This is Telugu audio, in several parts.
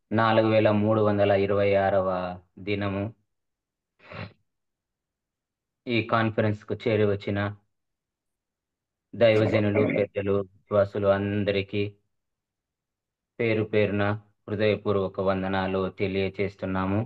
నాలుగు వేల మూడు వందల ఇరవై ఆరవ దినము ఈ కాన్ఫరెన్స్ కు చేరి వచ్చిన దైవజనులు పెద్దలు విశ్వాసులు అందరికీ పేరు పేరున హృదయపూర్వక వందనాలు తెలియచేస్తున్నాము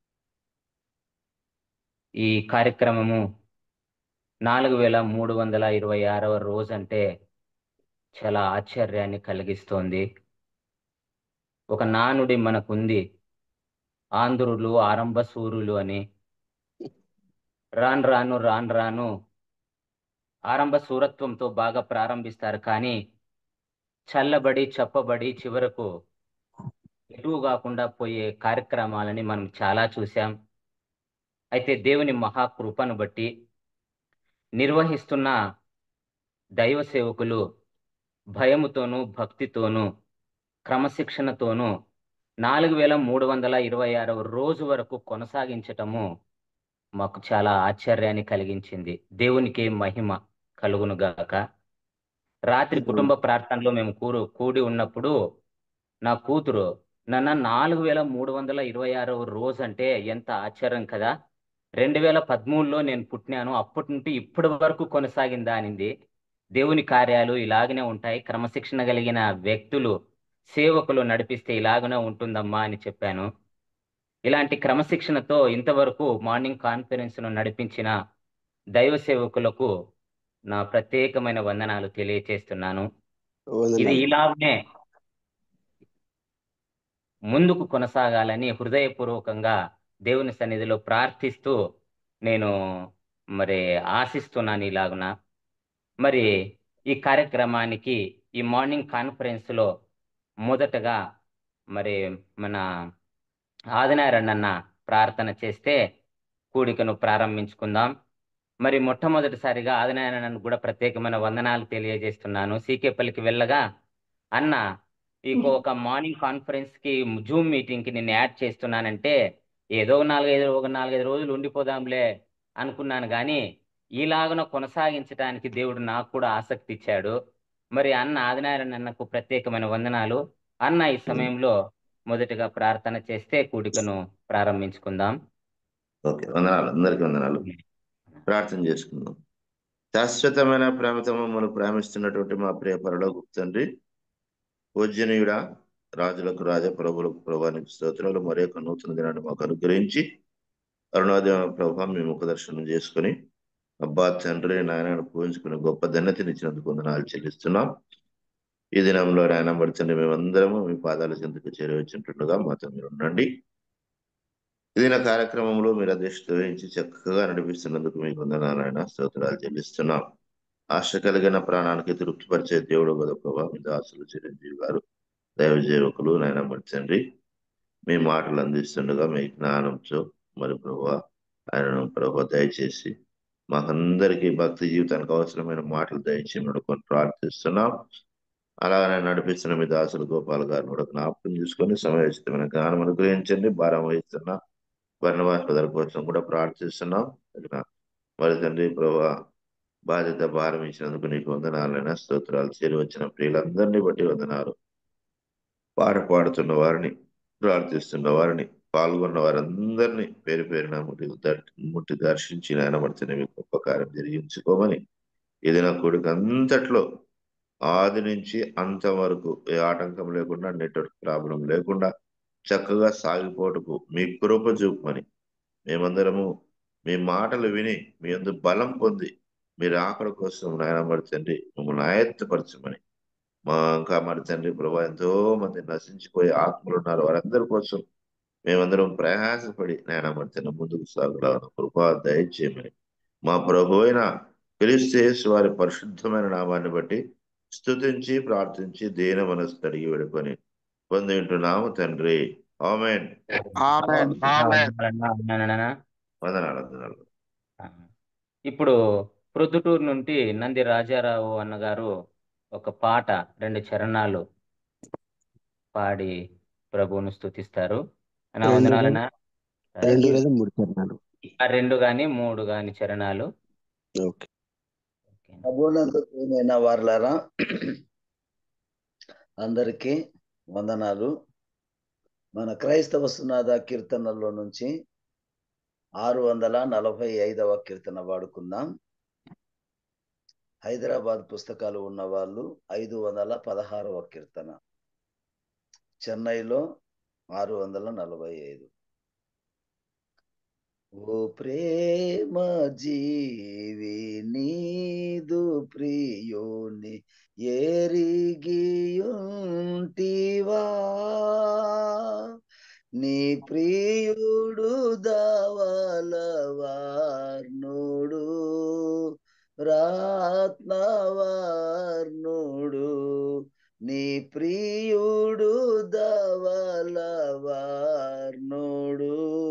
ఈ కార్యక్రమము నాలుగు వేల మూడు వందల ఇరవై ఆరవ రోజు అంటే చాలా ఆశ్చర్యాన్ని కలిగిస్తోంది ఒక నానుడి మనకుంది ఆంధ్రులు ఆరంభ సూరులు అని రాను రాను రాను రాను ఆరంభ సూరత్వంతో బాగా ప్రారంభిస్తారు కానీ చల్లబడి చెప్పబడి చివరకు ఎటు కాకుండా పోయే కార్యక్రమాలని మనం చాలా చూసాం అయితే దేవుని మహాకృపను బట్టి నిర్వహిస్తున్న దైవ సేవకులు భయముతోనూ భక్తితోనూ క్రమశిక్షణతోనూ నాలుగు వేల మూడు వందల ఇరవై ఆరవ రోజు వరకు కొనసాగించటము మాకు చాలా ఆశ్చర్యాన్ని కలిగించింది దేవునికి మహిమ కలుగును గాక రాత్రి కుటుంబ ప్రార్థనలో మేము కూరు కూడి ఉన్నప్పుడు నా కూతురు నన్న నాలుగు వేల మూడు వందల ఇరవై ఆరవ రోజు అంటే ఎంత ఆశ్చర్యం కదా రెండు వేల పదమూడులో నేను పుట్టినాను అప్పటి నుండి ఇప్పటి వరకు కొనసాగిందా అనింది దేవుని కార్యాలు ఇలాగనే ఉంటాయి క్రమశిక్షణ కలిగిన వ్యక్తులు సేవకులు నడిపిస్తే ఇలాగనే ఉంటుందమ్మా అని చెప్పాను ఇలాంటి క్రమశిక్షణతో ఇంతవరకు మార్నింగ్ కాన్ఫరెన్స్ ను నడిపించిన దైవ సేవకులకు నా ప్రత్యేకమైన వందనాలు తెలియచేస్తున్నాను ఇది ఇలాగనే ముందుకు కొనసాగాలని హృదయపూర్వకంగా దేవుని సన్నిధిలో ప్రార్థిస్తూ నేను మరి ఆశిస్తున్నాను ఇలాగున మరి ఈ కార్యక్రమానికి ఈ మార్నింగ్ కాన్ఫరెన్స్ లో మొదటగా మరి మన ఆదినారాయణ ప్రార్థన చేస్తే కూడికను ప్రారంభించుకుందాం మరి మొట్టమొదటిసారిగా ఆదినారాయణకు కూడా ప్రత్యేకమైన వందనాలు తెలియజేస్తున్నాను సీకేపల్లికి వెళ్ళగా అన్న ఈ ఒక మార్నింగ్ కాన్ఫరెన్స్ కి జూమ్ మీటింగ్ కి నేను యాడ్ చేస్తున్నానంటే ఏదో నాలుగైదు ఒక నాలుగైదు రోజులు ఉండిపోదాంలే అనుకున్నాను కానీ ఈలాగన కొనసాగించడానికి దేవుడు నాకు కూడా ఆసక్తి ఇచ్చాడు మరి అన్న ఆదినారాయణ అన్నకు ప్రత్యేకమైన వందనాలు అన్న ఈ సమయంలో మొదటిగా ప్రార్థన చేస్తే కూడికను ప్రారంభించుకుందాం ఓకే వందనాలు అందరికి వందనాలు ప్రార్థన చేసుకుందాం శాశ్వతమైన ప్రేమతో మమ్మల్ని ప్రేమిస్తున్నటువంటి మా ప్రియ పరలోకి తండ్రి పూజనీయుడా రాజులకు రాజ ప్రభులకు ప్రభానికి స్తోత్రాలు మరి యొక్క నూతన దినాన్ని మాకు అనుగ్రహించి అరుణోదయ ప్రభావం మేము ముఖ దర్శనం చేసుకుని అబ్బా తండ్రి నాయనను పూజించుకుని గొప్ప ధన్యతనిచ్చినందుకు వందనాలు చెల్లిస్తున్నాం ఈ దినంలో నాయన పడుతుంది మేమందరము మీ పాదాల చెందుకు చేరవచ్చుంటుండగా మాతో మీరు ఉండండి ఇది నా కార్యక్రమంలో మీరు అధ్యక్షత వహించి చక్కగా నడిపిస్తున్నందుకు మీకు వందనాలైన స్తోత్రాలు చెల్లిస్తున్నాం ఆశ కలిగిన ప్రాణానికి తృప్తిపరిచే దేవుడు కదా ప్రభా మీ దాసులు చిరంజీవి గారు దైవ సేవకులు నాయన తండ్రి మీ మాటలు అందిస్తుండగా మీ జ్ఞానంతో మరి ప్రభా ఆయనను ప్రభా దయచేసి మాకందరికీ భక్తి జీవితానికి అవసరమైన మాటలు దయచేసి నడుకొని ప్రార్థిస్తున్నాం అలాగనే నడిపిస్తున్న మీ దాసులు గోపాల్ గారిని కూడా జ్ఞాపకం చేసుకొని సమయోచితమైన జ్ఞానం అనుగ్రహించండి భారం వహిస్తున్న వర్ణవాస్పదల కోసం కూడా ప్రార్థిస్తున్నాం మరి తండ్రి ప్రభా బాధ్యత భారం ఇచ్చినందుకు నీకు వందనాలైన స్తోత్రాలు చేరి వచ్చిన ప్రియులందరినీ బట్టి వందనాలు పాట పాడుతున్న వారిని ప్రార్థిస్తున్న వారిని పాల్గొన్న వారందరినీ పేరు పేరున ముట్టి ముట్టి దర్శించి నాయన పడుతున్న గొప్ప కార్యం జరిగించుకోమని ఏదైనా కొడుకు అంతట్లో ఆది నుంచి అంత వరకు ఏ ఆటంకం లేకుండా నెట్వర్క్ ప్రాబ్లం లేకుండా చక్కగా సాగిపోటుకు మీ కృప చూపమని మేమందరము మీ మాటలు విని మీ అందు బలం పొంది మీరు ఆకలి కోసం నాయన తండ్రి మమ్మల్ని ఆయత్తపరచమని మా ఇంకా మరి తండ్రి ప్రభా ఎంతో మంది నశించిపోయే ఆత్మలు ఉన్నారు వారందరి కోసం మేమందరం ప్రయాసపడి నాయన తండ్రి ముందుకు సాగులాగా కృపా దయచేయమని మా ప్రభు అయిన క్రీస్తు వారి పరిశుద్ధమైన నామాన్ని బట్టి స్తుతించి ప్రార్థించి దేన మనసు తడిగి వెడుకొని పొంది ఉంటున్నాము తండ్రి ఆమెన్ వందనాలు వందనాలు ఇప్పుడు ప్రొద్దుటూరు నుండి నంది రాజారావు అన్నగారు ఒక పాట రెండు చరణాలు పాడి ప్రభువును స్తుతిస్తారు నా వందనాలనా రెండు లేదా మూడు చరణాలు రెండు గాని మూడు గాని చరణాలు ఓకే ప్రభునందు ప్రియమైన వారలారా అందరికీ వందనాలు మన క్రైస్తవ సునాద కీర్తనలో నుంచి ఆరు వందల నలభై ఐదవ కీర్తన వాడుకుందాం హైదరాబాద్ పుస్తకాలు ఉన్న వాళ్ళు ఐదు వందల పదహారవ కీర్తన చెన్నైలో ఆరు వందల నలభై ఐదు ఓ ప్రేమ జీవి నీదు ప్రియోని ఎరిగియుంటివా నీ ప్రియుడు దవలవార్నుడు రాత్నవార్నుడు నీ ప్రియుడు దవలవార్నుడు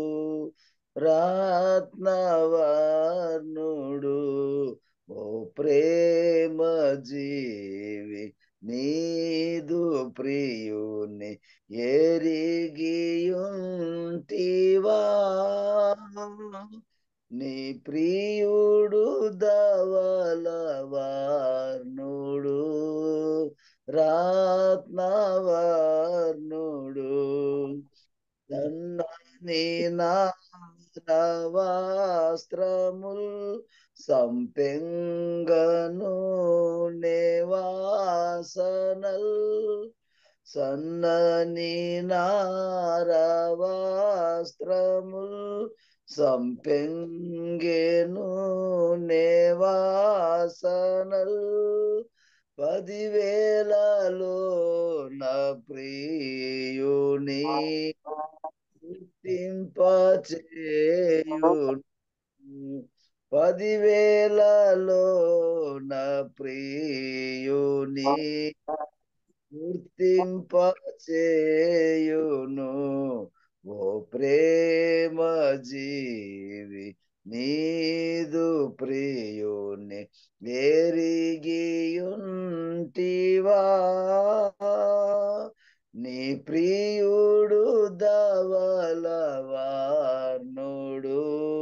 రాత్నవార్నుడు ఓ ప్రేమ జీవి నీదు ప్రియుని ఎరిగియుంటివా నీ ప్రియుడు దవలవార్నుడు రాత్నవార్నుడు సన్నని నారవాస్త్రముల్ సంపెంగను నేవాసనల్ సన్నని నారవాస్త్రముల్ సంపెంగెను నేవాసనల్ పదివేలలో నా ప్రియుని గుర్తింపచేయు పదివేలలో నా ప్రియుని గుర్తింపచేయును ఓ ప్రేమ జీవి నీదు ప్రియుని ఎరిగియుంటివా నీ ప్రియుడు దవలవార్నుడు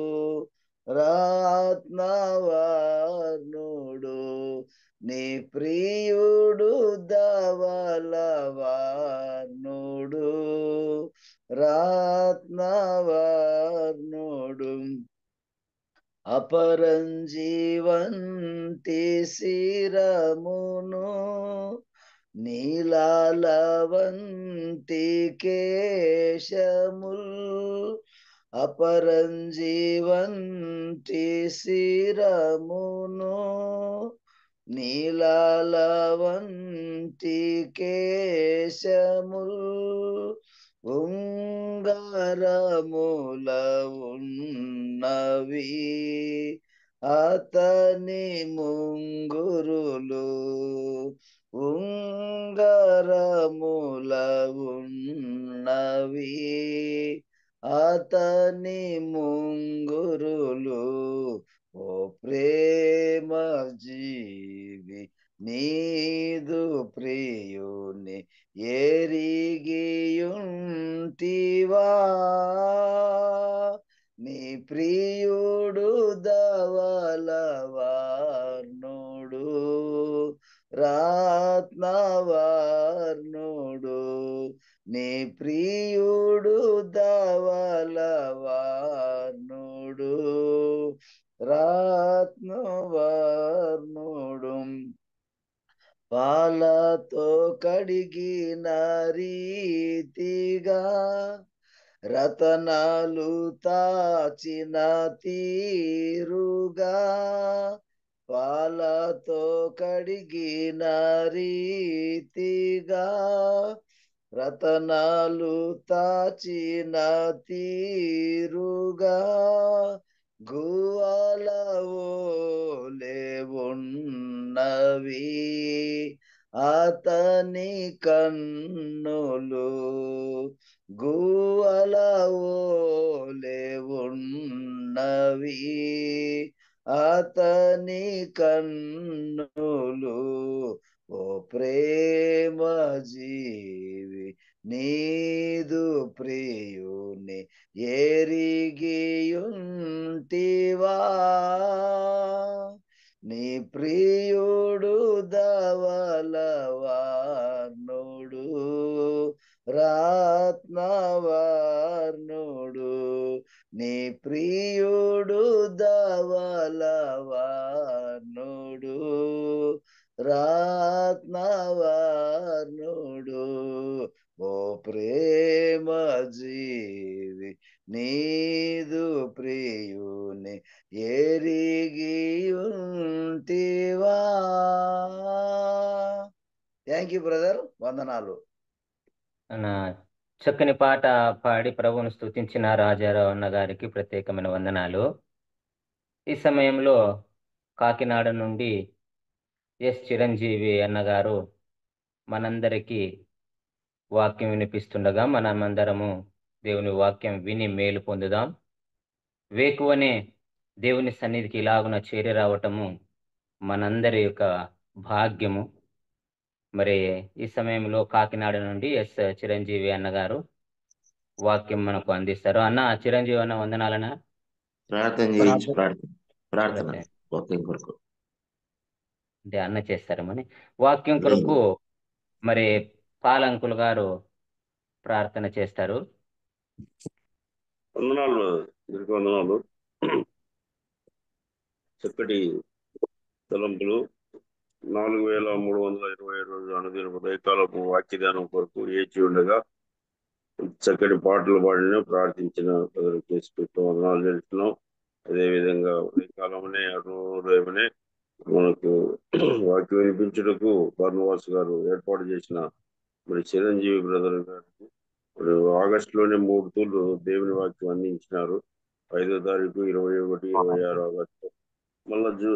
రాత్నవార్నుడు నీ ప్రియుడు దవలవార్నుడు రాత్నవార్నుడు అపరంజీవంతి శిరమును నీలాలవంతి కేశముల్ అపరంజీవంతి శిరమును నీలాలవంతి కేశముల్ ఉంగరముల ఉన్నవి అతని ముంగురులు ఉంగరముల ఉన్నవి అతని ముంగురులు ఓ ప్రేమ జీవి నీదు ప్రియుని ఎరిగియుంటివా నీ ప్రియుడు దవలవార్నుడు రాత్నవార్నుడు నీ ప్రియుడు దవలవార్నుడు రాత్నవార్నుడు పాలతో కడిగిన రీతిగా రతనాలు తాచిన తీరుగా పాలతో కడిగిన రీతిగా రతనాలు తాచిన తీరుగా గువలవోలే ఉన్నవి అతని కన్నులు గువలవోలే ఉన్నవి అతని కన్నులు ఓ ప్రేమ జీవి నీదు ప్రియుని ఎరిగియుంటివా నీ ప్రియుడు దవలవార్నుడు రాత్నవార్నుడు రత్నవర్ణుడు ఓ ప్రేమ జీవి నీదు ప్రియుని ఎరిగి ఉంటివా థ్యాంక్ యూ బ్రదర్ వందనాలు నా చక్కని పాట పాడి ప్రభువును స్తుతించిన రాజారావు అన్న గారికి ప్రత్యేకమైన వందనాలు ఈ సమయంలో కాకినాడ నుండి ఎస్ చిరంజీవి అన్నగారు మనందరికీ వాక్యం వినిపిస్తుండగా మనమందరము దేవుని వాక్యం విని మేలు పొందుదాం వేకువనే దేవుని సన్నిధికి ఇలాగున చేరి రావటము మనందరి యొక్క భాగ్యము మరి ఈ సమయంలో కాకినాడ నుండి ఎస్ చిరంజీవి అన్నగారు వాక్యం మనకు అందిస్తారు అన్న చిరంజీవి అన్న వందనాలనా ప్రార్థన చేయించి ప్రార్థన ప్రార్థన ప్రార్థన. వాక్యం కొరకు అంటే అన్న చేస్తారమని వాక్యం కొరకు మరి పాలంకులు గారు ప్రార్థన చేస్తారు వందనాలు అందరికి వందనాలు చక్కటి తలంపులు నాలుగు వేల మూడు వందల ఇరవై రోజు అనుదిన ఉదయకాలపు వాక్యదానం కొరకు ఏచి ఉండగా చక్కటి పాటలు పాడిన ప్రార్థించిన కేసు పెట్టు వందనాలు తెలుస్తున్నాం అదేవిధంగా ఉదయకాలమనే అరుణోదయమనే మనకు వాక్యం వినిపించుటకు బర్ణవాస్ గారు ఏర్పాటు చేసిన మరి చిరంజీవి బ్రదర్ గారికి ఇప్పుడు ఆగస్టులోనే మూడు తూర్లు దేవుని వాక్యం అందించినారు ఐదో తారీఖు ఇరవై ఒకటి ఇరవై ఆరు ఆగస్టు మళ్ళా జూ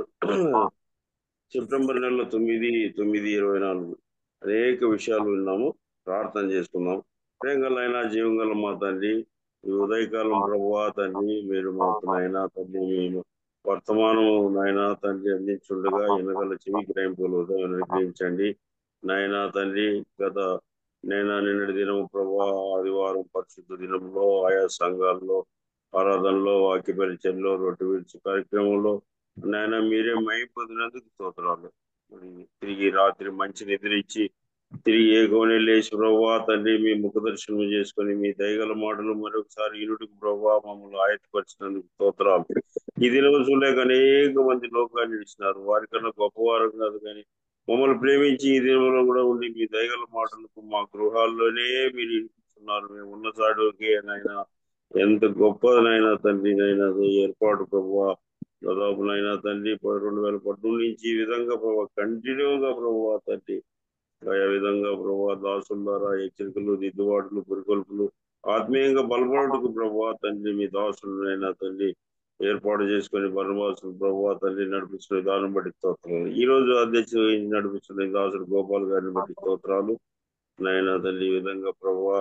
సెప్టెంబర్ నెల తొమ్మిది తొమ్మిది ఇరవై నాలుగు అనేక విషయాలు విన్నాము ప్రార్థన చేసుకున్నాం ప్రేంగలైనా జీవంగల మా తండ్రి ఈ ఉదయకాలం ప్రభువా తండ్రి మీరు మాకు నాయన తండ్రి మేము వర్తమానం నాయన తండ్రి అందించుండగా ఎనగల చెవి గ్రహింపులు ఉదయం అనుగ్రహించండి నాయన తండ్రి గత నేను నిన్నటి దినం ప్రభా ఆదివారం పరిశుద్ధ దినంలో ఆయా సంఘాల్లో ఆరాధనలో వాక్య పరిచయంలో రొట్టె విడిచి కార్యక్రమంలో నాయన మీరే మై పొందినందుకు స్తోత్రాలు మరి తిరిగి రాత్రి మంచి నిద్ర ఇచ్చి తిరిగి ఏ గోనె లేచి ప్రభా తండ్రి మీ ముఖ దర్శనం చేసుకొని మీ దయగల మాటలు మరొకసారి ఇనుడికి ప్రభా మమ్మల్ని ఆయత్తపరిచినందుకు స్తోత్రాలు ఈ దినం చూడలేక అనేక మంది లోకాన్ని ఇచ్చినారు వారికన్నా గొప్పవారం కాదు కానీ మమ్మల్ని ప్రేమించి ఈ దినంలో కూడా ఉండి మీ దయగల మాటలకు మా గృహాల్లోనే మీరు వినిపిస్తున్నారు మేము ఉన్న చాటుకే నాయన ఎంత గొప్పదనైనా తండ్రి నైనా ఏర్పాటు ప్రభావ దాదాపు నైనా తండ్రి రెండు వేల పద్మూడు నుంచి ఈ విధంగా ప్రభావ కంటిన్యూగా ప్రభావ తండ్రి ఆయా విధంగా ప్రభావ దాసుల ద్వారా హెచ్చరికలు దిద్దుబాటులు పురికొల్పులు ఆత్మీయంగా బలపడటకు ప్రభావ తండ్రి మీ దాసులనైనా తండ్రి ఏర్పాటు చేసుకుని బలవాసులు ప్రభావ తండ్రి నడిపిస్తున్న విధానం బట్టి స్తోత్రాలు ఈ రోజు అధ్యక్షుడు నడిపిస్తున్న ఈ దాసుడు గోపాల్ గారిని బట్టి స్తోత్రాలు నాయన తల్లి ఈ విధంగా ప్రభావ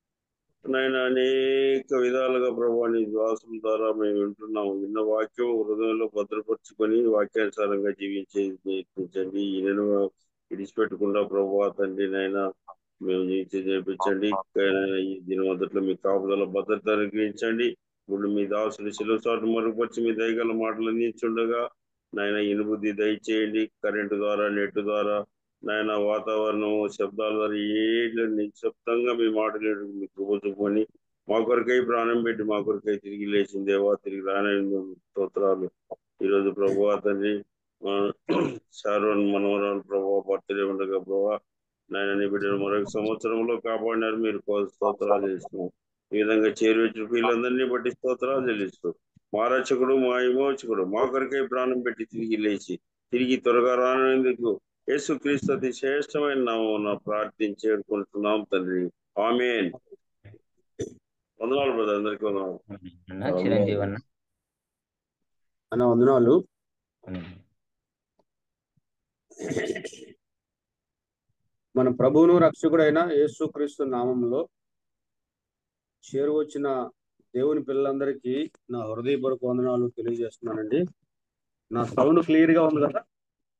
నాయన అనేక విధాలుగా ప్రభావ నీ దాసుల ద్వారా మేము వింటున్నాము విన్న వాక్యం హృదయంలో భద్రపరుచుకొని వాక్యానుసారంగా జీవించే నేర్పించండి ఈ నేను విడిచిపెట్టకుండా ప్రభావ తండ్రి నాయన మేము జీవించి చేయించండి ఈ దినం మొదట్లో మీ కాపుదల భద్రత అనుగ్రహించండి ఇప్పుడు మీ దాసుని శిలసాటు మరుగుపరిచి మీ దయగల మాటలు అందించుండగా నాయన ఇనుబుద్ధి దయచేయండి కరెంటు ద్వారా నెట్ ద్వారా నాయన వాతావరణం శబ్దాల ద్వారా ఏ నిశ్శబ్దంగా మీ మాటలు మీకు చూపుకొని మా కొరకై ప్రాణం పెట్టి మా కొరకై తిరిగి లేచిన దేవా తిరిగి రానైన స్తోత్రాలు ఈరోజు ప్రభు తండ్రి శారోన్ మనవరాలు ప్రభావ బర్త్డే ఉండగా ప్రభావ నాయన నీ బిడ్డను మరొక సంవత్సరంలో కాపాడినారు మీరు స్తోత్రాలు చేస్తున్నాం ఈ విధంగా చేరువచ్చిన వీళ్ళందరినీ బట్టి స్తోత్రాలు చెల్లిస్తూ మా రక్షకుడు మా విమోచకుడు మా కొరకై ప్రాణం పెట్టి తిరిగి లేచి తిరిగి త్వరగా రానందుకు యేసు క్రీస్తు అతి శ్రేష్టమైన నామం ప్రార్థించి వేడుకుంటున్నాం తండ్రి ఆమెన్ వందనాలు బ్రదర్ అందరికీ వందనాలు అన్న చిరంజీవి అన్న అన్న వందనాలు మన ప్రభువును రక్షకుడైన యేసుక్రీస్తు నామంలో చేరువచ్చిన దేవుని పిల్లలందరికీ నా హృదయపూర్వక వందనాలు తెలియజేస్తున్నానండి నా సౌండ్ క్లియర్ గా ఉంది కదా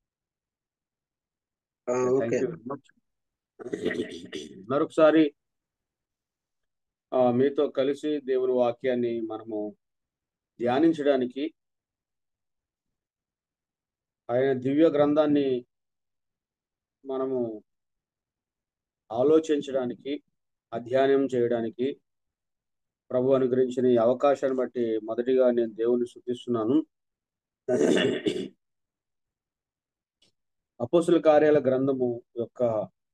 Thank you very much. మరొకసారి ఆ, మీతో కలిసి దేవుని వాక్యాన్ని మనము ధ్యానించడానికి ఆయన దివ్య గ్రంథాన్ని మనము ఆలోచించడానికి అధ్యయనం చేయడానికి ప్రభు అనుగ్రహించిన ఈ అవకాశాన్ని బట్టి మొదటిగా నేను దేవుని శుద్ధిస్తున్నాను అపోసుల కార్యాల గ్రంథము యొక్క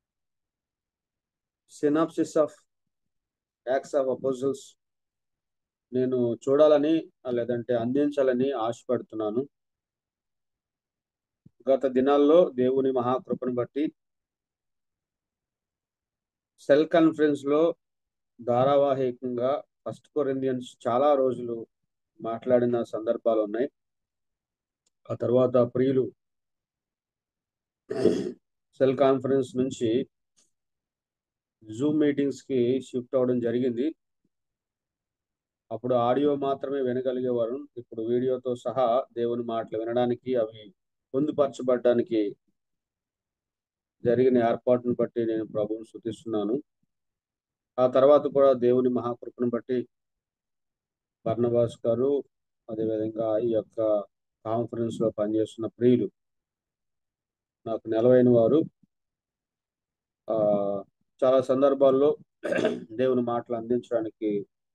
synopsis of acts of apostles నేను చూడాలని లేదంటే అందించాలని ఆశపడుతున్నాను గత దినాల్లో దేవుని మహాకృపను బట్టి సెల్ కాన్ఫరెన్స్ లో ధారావాహికంగా ఫస్ట్ కొరిందియన్స్ చాలా రోజులు మాట్లాడిన సందర్భాలు ఉన్నాయి ఆ తర్వాత ప్రియులు సెల్ కాన్ఫరెన్స్ నుంచి జూమ్ మీటింగ్స్ కి షిఫ్ట్ అవడం జరిగింది అప్పుడు ఆడియో మాత్రమే వినగలిగేవారు ఇప్పుడు వీడియోతో సహా దేవుని మాటలు వినడానికి అవి పొందుపరచబడడానికి జరిగిన ఏర్పాటును బట్టి నేను ప్రభువును శుతిస్తున్నాను ఆ తర్వాత కూడా దేవుని మహాకృపను బట్టి బర్ణబాస్ గారు అదేవిధంగా ఈ యొక్క కాన్ఫరెన్స్ లో పనిచేస్తున్న ప్రియులు నాకు నెలవైన వారు ఆ చాలా సందర్భాల్లో దేవుని మాటలు అందించడానికి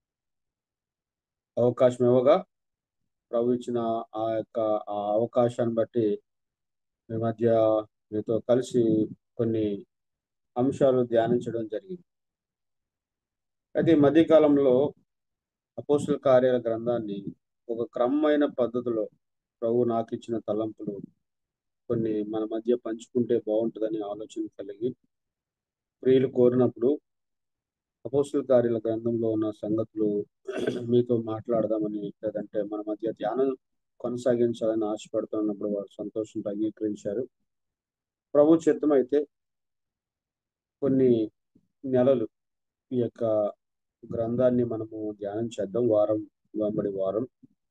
అవకాశం ఇవ్వగా ప్రభు ఇచ్చిన ఆ యొక్క ఆ అవకాశాన్ని బట్టి మీ మధ్య మీతో కలిసి కొన్ని అంశాలు ధ్యానించడం జరిగింది అయితే ఈ మధ్యకాలంలో అపోస్తుల కార్యాల గ్రంథాన్ని ఒక క్రమమైన పద్ధతిలో ప్రభు నాకు ఇచ్చిన తలంపులు కొన్ని మన మధ్య పంచుకుంటే బాగుంటుందని ఆలోచన కలిగి ప్రియులు కోరినప్పుడు అపోస్తుల కార్యాల గ్రంథంలో ఉన్న సంగతులు మీతో మాట్లాడదామని లేదంటే మన మధ్య ధ్యానం కొనసాగించాలని ఆశపడుతున్నప్పుడు వారు సంతోషంతో అంగీకరించారు ప్రభు చిత్తం అయితే కొన్ని నెలలు ఈ యొక్క గ్రంథాన్ని మనము ధ్యానం చేద్దాం వారం వెంబడి వారం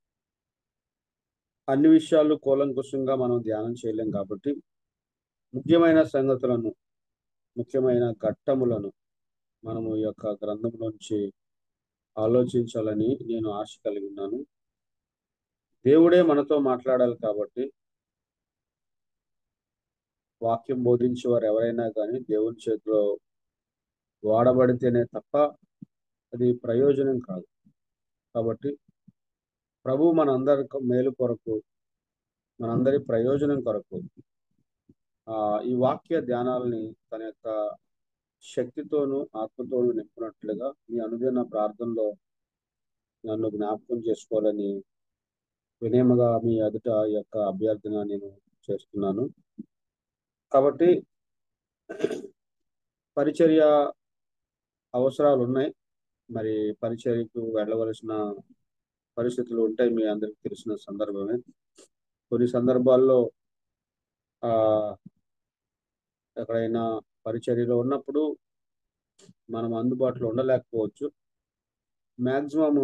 అన్ని విషయాలు కూలంకుషంగా మనం ధ్యానం చేయలేం కాబట్టి ముఖ్యమైన సంగతులను ముఖ్యమైన ఘట్టములను మనము ఈ యొక్క గ్రంథంలోంచి ఆలోచించాలని నేను ఆశ కలిగి ఉన్నాను దేవుడే మనతో మాట్లాడాలి కాబట్టి వాక్యం బోధించే వారు ఎవరైనా కానీ దేవుని చేతిలో వాడబడితేనే తప్ప అది ప్రయోజనం కాదు కాబట్టి ప్రభు మనందరి మేలు కొరకు మనందరి ప్రయోజనం కొరకు ఆ ఈ వాక్య ధ్యానాలని తన యొక్క శక్తితోనూ ఆత్మతోనూ నింపినట్లుగా మీ అనుదిన ప్రార్థనలో నన్ను జ్ఞాపకం చేసుకోవాలని వినేమగా మీ ఎదుట ఈ యొక్క అభ్యర్థన నేను చేస్తున్నాను కాబట్టి పరిచర్య అవసరాలు ఉన్నాయి మరి పరిచర్యకు వెళ్ళవలసిన పరిస్థితులు ఉంటాయి మీ అందరికి తెలిసిన సందర్భమే కొన్ని సందర్భాల్లో ఆ ఎక్కడైనా పరిచర్యలో ఉన్నప్పుడు మనం అందుబాటులో ఉండలేకపోవచ్చు మ్యాక్సిమము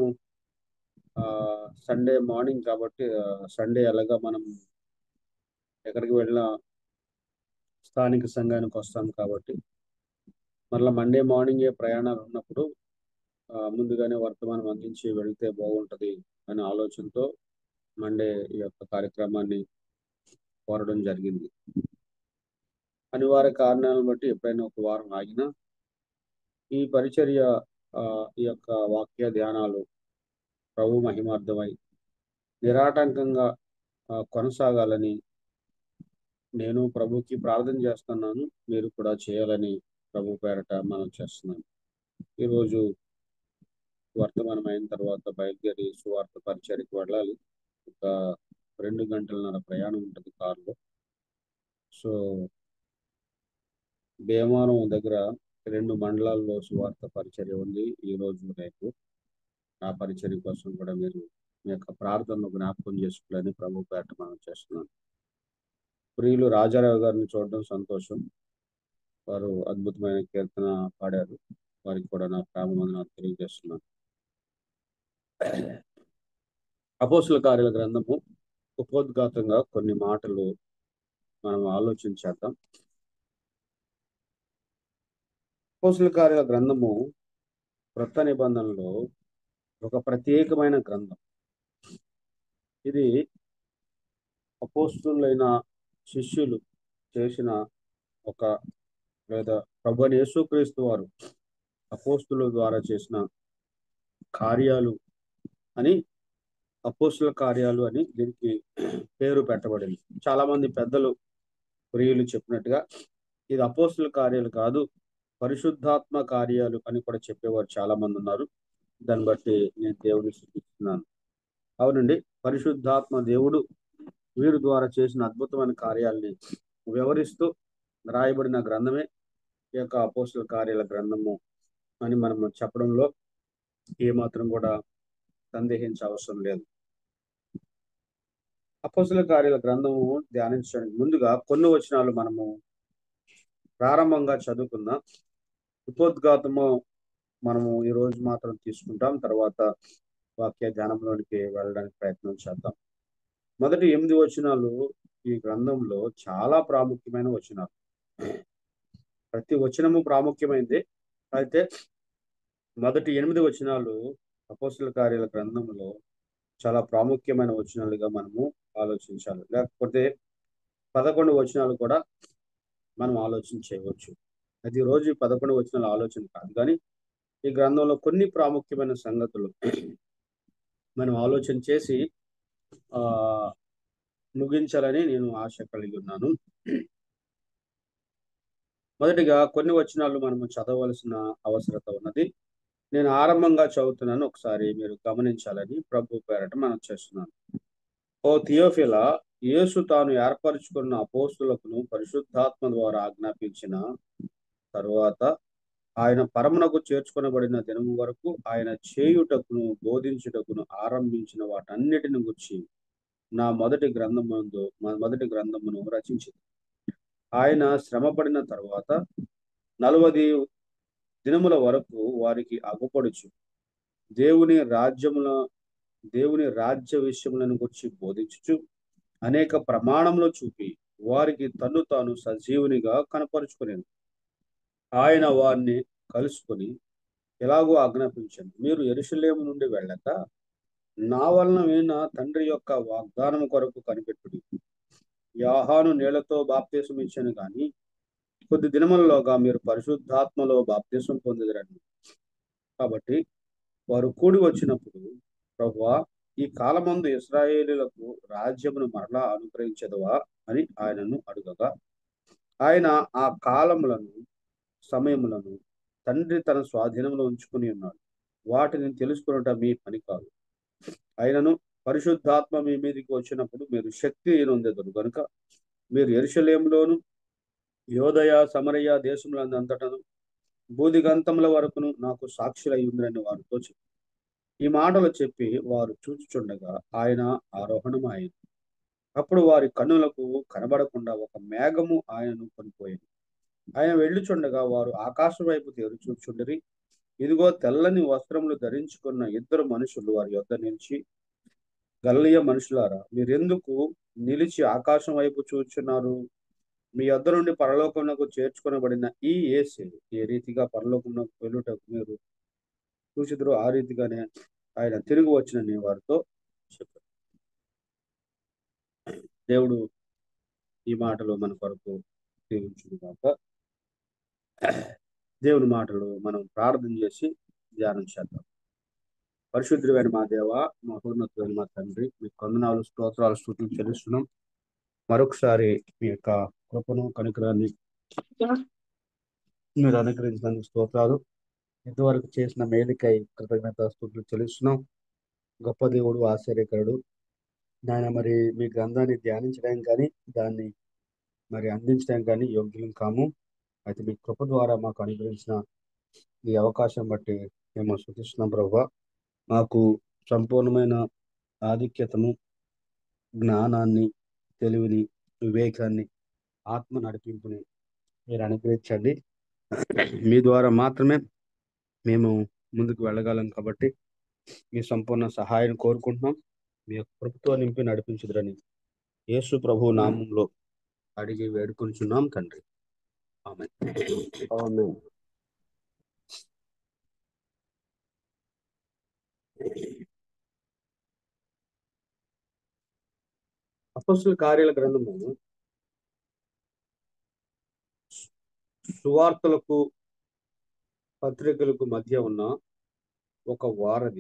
సండే మార్నింగ్ కాబట్టి సండే అలాగా మనం ఎక్కడికి వెళ్ళినా స్థానిక సంఘానికి వస్తాం కాబట్టి మరలా మండే మార్నింగే ప్రయాణాలు ఉన్నప్పుడు ముందుగానే వర్తమానం అందించి వెళ్తే బాగుంటుంది అనే ఆలోచనతో మండే ఈ యొక్క కార్యక్రమాన్ని కోరడం జరిగింది అనివార్య కారణాలను బట్టి ఎప్పుడైనా ఒక వారం ఆగినా ఈ పరిచర్య ఈ యొక్క వాక్య ధ్యానాలు ప్రభు మహిమార్థమై నిరాటంకంగా కొనసాగాలని నేను ప్రభుకి ప్రార్థన చేస్తున్నాను మీరు కూడా చేయాలని ప్రభు పేరట మనం చేస్తున్నాను ఈరోజు వర్తమానం అయిన తర్వాత బయలుదేరి సువార్త పరిచయకి వెళ్ళాలి ఒక రెండు గంటలన్నర ప్రయాణం ఉంటుంది కారులో సో భీమారం దగ్గర రెండు మండలాల్లో సువార్త పరిచర్య ఉంది ఈ రోజు రేపు ఆ పరిచర్య కోసం కూడా మీరు మీ యొక్క ప్రార్థనను జ్ఞాపకం చేసుకోవాలని ప్రభు పేట మనం చేస్తున్నాను ప్రియులు రాజారావు గారిని చూడడం సంతోషం వారు అద్భుతమైన కీర్తన పాడారు వారికి కూడా నా ప్రేమ వందనాలు తెలియజేస్తున్నాను అపోసుల కార్యాల గ్రంథము ఉపోద్ఘాతంగా కొన్ని మాటలు మనం ఆలోచించేద్దాం అపోసుల కార్యాల గ్రంథము క్రొత్త నిబంధనలో ఒక ప్రత్యేకమైన గ్రంథం ఇది అపోస్తులైన శిష్యులు చేసిన ఒక లేదా ప్రభు యేసుక్రీస్తు వారు అపోస్తుల ద్వారా చేసిన కార్యాలు అని అపోస్తుల కార్యాలు అని దీనికి పేరు పెట్టబడింది చాలా మంది పెద్దలు ప్రియులు చెప్పినట్టుగా ఇది అపోస్తుల కార్యాలు కాదు పరిశుద్ధాత్మ కార్యాలు అని కూడా చెప్పేవారు చాలా మంది ఉన్నారు దాన్ని బట్టి నేను దేవుని సూచిస్తున్నాను అవునండి పరిశుద్ధాత్మ దేవుడు వీరి ద్వారా చేసిన అద్భుతమైన కార్యాలని వివరిస్తూ రాయబడిన గ్రంథమే ఈ యొక్క అపోస్తుల కార్యాల గ్రంథము అని మనం చెప్పడంలో ఏమాత్రం కూడా సందేహించే అవసరం లేదు అపోస్తుల కార్యాల గ్రంథము ధ్యానించడానికి ముందుగా కొన్ని వచనాలు మనము ప్రారంభంగా చదువుకున్న ఉపోద్ఘాతము మనము ఈ రోజు మాత్రం తీసుకుంటాం తర్వాత వాక్య ధ్యానంలోనికి వెళ్ళడానికి ప్రయత్నం చేద్దాం మొదటి ఎనిమిది వచనాలు ఈ గ్రంథంలో చాలా ప్రాముఖ్యమైన వచనాలు ప్రతి వచనము ప్రాముఖ్యమైనది అయితే మొదటి ఎనిమిది వచనాలు అపోస్తుల కార్యాల గ్రంథంలో చాలా ప్రాముఖ్యమైన వచనాలుగా మనము ఆలోచించాలి లేకపోతే పదకొండు వచనాలు కూడా మనం ఆలోచన చేయవచ్చు అది రోజు పదకొండు వచనాల ఆలోచన కాదు కానీ ఈ గ్రంథంలో కొన్ని ప్రాముఖ్యమైన సంగతులు మనం ఆలోచన చేసి ఆ ముగించాలని నేను ఆశ కలిగి ఉన్నాను మొదటిగా కొన్ని వచనాలు మనము చదవలసిన అవసరత ఉన్నది నేను ఆరంభంగా చదువుతున్నాను ఒకసారి మీరు గమనించాలని ప్రభు పేరట మనం చేస్తున్నాను ఓ థియోఫిల యేసు తాను ఏర్పరచుకున్న అపోస్తులకును పరిశుద్ధాత్మ ద్వారా ఆజ్ఞాపించిన తరువాత ఆయన పరమునకు చేర్చుకొనబడిన దినము వరకు ఆయన చేయుటకును బోధించుటకును ఆరంభించిన వాటన్నిటిని గురించి నా మొదటి గ్రంథముందు మొదటి గ్రంథమును రచించింది ఆయన శ్రమపడిన తర్వాత నలవది దినముల వరకు వారికి అగుపడుచు దేవుని రాజ్యముల దేవుని రాజ్య విషయములను గురించి బోధించుచు అనేక ప్రమాణములు చూపి వారికి తన్ను తాను సజీవునిగా కనపరుచుకునేను ఆయన వారిని కలుసుకొని ఎలాగో ఆజ్ఞాపించండి మీరు ఎరుషలేము నుండి వెళ్ళక నా వలన విన్న తండ్రి యొక్క వాగ్దానం కొరకు కనిపెట్టుడి యాహాను నీళ్లతో బాప్తీసం ఇచ్చాను కానీ కొద్ది దినములలోగా మీరు పరిశుద్ధాత్మలో బాప్తీసం పొందిదరండి కాబట్టి వారు కూడి వచ్చినప్పుడు ప్రభువా ఈ కాలమందు ఇస్రాయేలీలకు రాజ్యమును మరలా అనుగ్రహించదవా అని ఆయనను అడుగగా ఆయన ఆ కాలములను సమయములను తండ్రి తన స్వాధీనంలో ఉంచుకుని ఉన్నాడు వాటిని తెలుసుకున్నట మీ పని కాదు ఆయనను పరిశుద్ధాత్మ మీ మీదకి వచ్చినప్పుడు మీరు శక్తి నొందెదరు కనుక మీరు ఎరుషలేములోను యోదయ సమరయ దేశములందంతటను బూదిగంతముల వరకును నాకు సాక్షులై ఉందని వారితో చెప్పి ఈ మాటలు చెప్పి వారు చూచుచుండగా ఆయన ఆరోహణం ఆయన అప్పుడు వారి కన్నులకు కనబడకుండా ఒక మేఘము ఆయనను కొనిపోయింది ఆయన వెళ్ళుచుండగా వారు ఆకాశం వైపు తేరు చూచుండరి ఇదిగో తెల్లని వస్త్రములు ధరించుకున్న ఇద్దరు మనుషులు వారి యొద్ద నిలిచి గల్లియ మనుషులారా మీరెందుకు నిలిచి ఆకాశం వైపు చూచున్నారు మీ యొద్ద నుండి పరలోకమునకు చేర్చుకొనబడిన ఈ ఏసే ఏ రీతిగా పరలోకమునకు వెళ్ళుటకు మీరు చూసిద్దరు ఆ రీతిగానే ఆయన తిరిగి వచ్చినని వారితో చెప్పారు దేవుడు ఈ మాటలు మన కొరకు దీవించుగాక దేవుని మాటలు మనం ప్రార్థన చేసి ధ్యానం చేద్దాం పరిశుద్ధుడైన మా దేవ మా పూర్ణత్వైన మా తండ్రి మీ కొందనాలు స్తోత్రాలు స్థుతులు చెల్లిస్తున్నాం మరొకసారి మీ యొక్క కృపను కనుకరాన్ని మీరు అనుగ్రహించినందుకు స్తోత్రాలు ఇంతవరకు చేసిన మేలుకై కృతజ్ఞత స్థుతులు చెల్లిస్తున్నాం గొప్ప దేవుడు ఆశ్చర్యకరుడు నాయన మరి మీ గ్రంథాన్ని ధ్యానించడానికి కానీ దాన్ని మరి అందించడానికి కానీ యోగ్యం కాము అయితే మీ కృప ద్వారా మాకు అనుగ్రహించిన ఈ అవకాశం బట్టి మేము శృతిస్తున్నాం ప్రభు మాకు సంపూర్ణమైన ఆధిక్యతను జ్ఞానాన్ని తెలివిని వివేకాన్ని ఆత్మ నడిపింపుని మీరు అనుగ్రహించండి మీ ద్వారా మాత్రమే మేము ముందుకు వెళ్ళగలం కాబట్టి మీ సంపూర్ణ సహాయం కోరుకుంటున్నాం మీ యొక్క కృపతో నింపి నడిపించుదురని యేసు ప్రభు నామంలో అడిగి వేడుకొంచున్నాం తండ్రి ఆమె ఆమేన్. అపస్సుల కార్యాల గ్రంథము సువార్తలకు పత్రికలకు మధ్య ఉన్న ఒక వారధి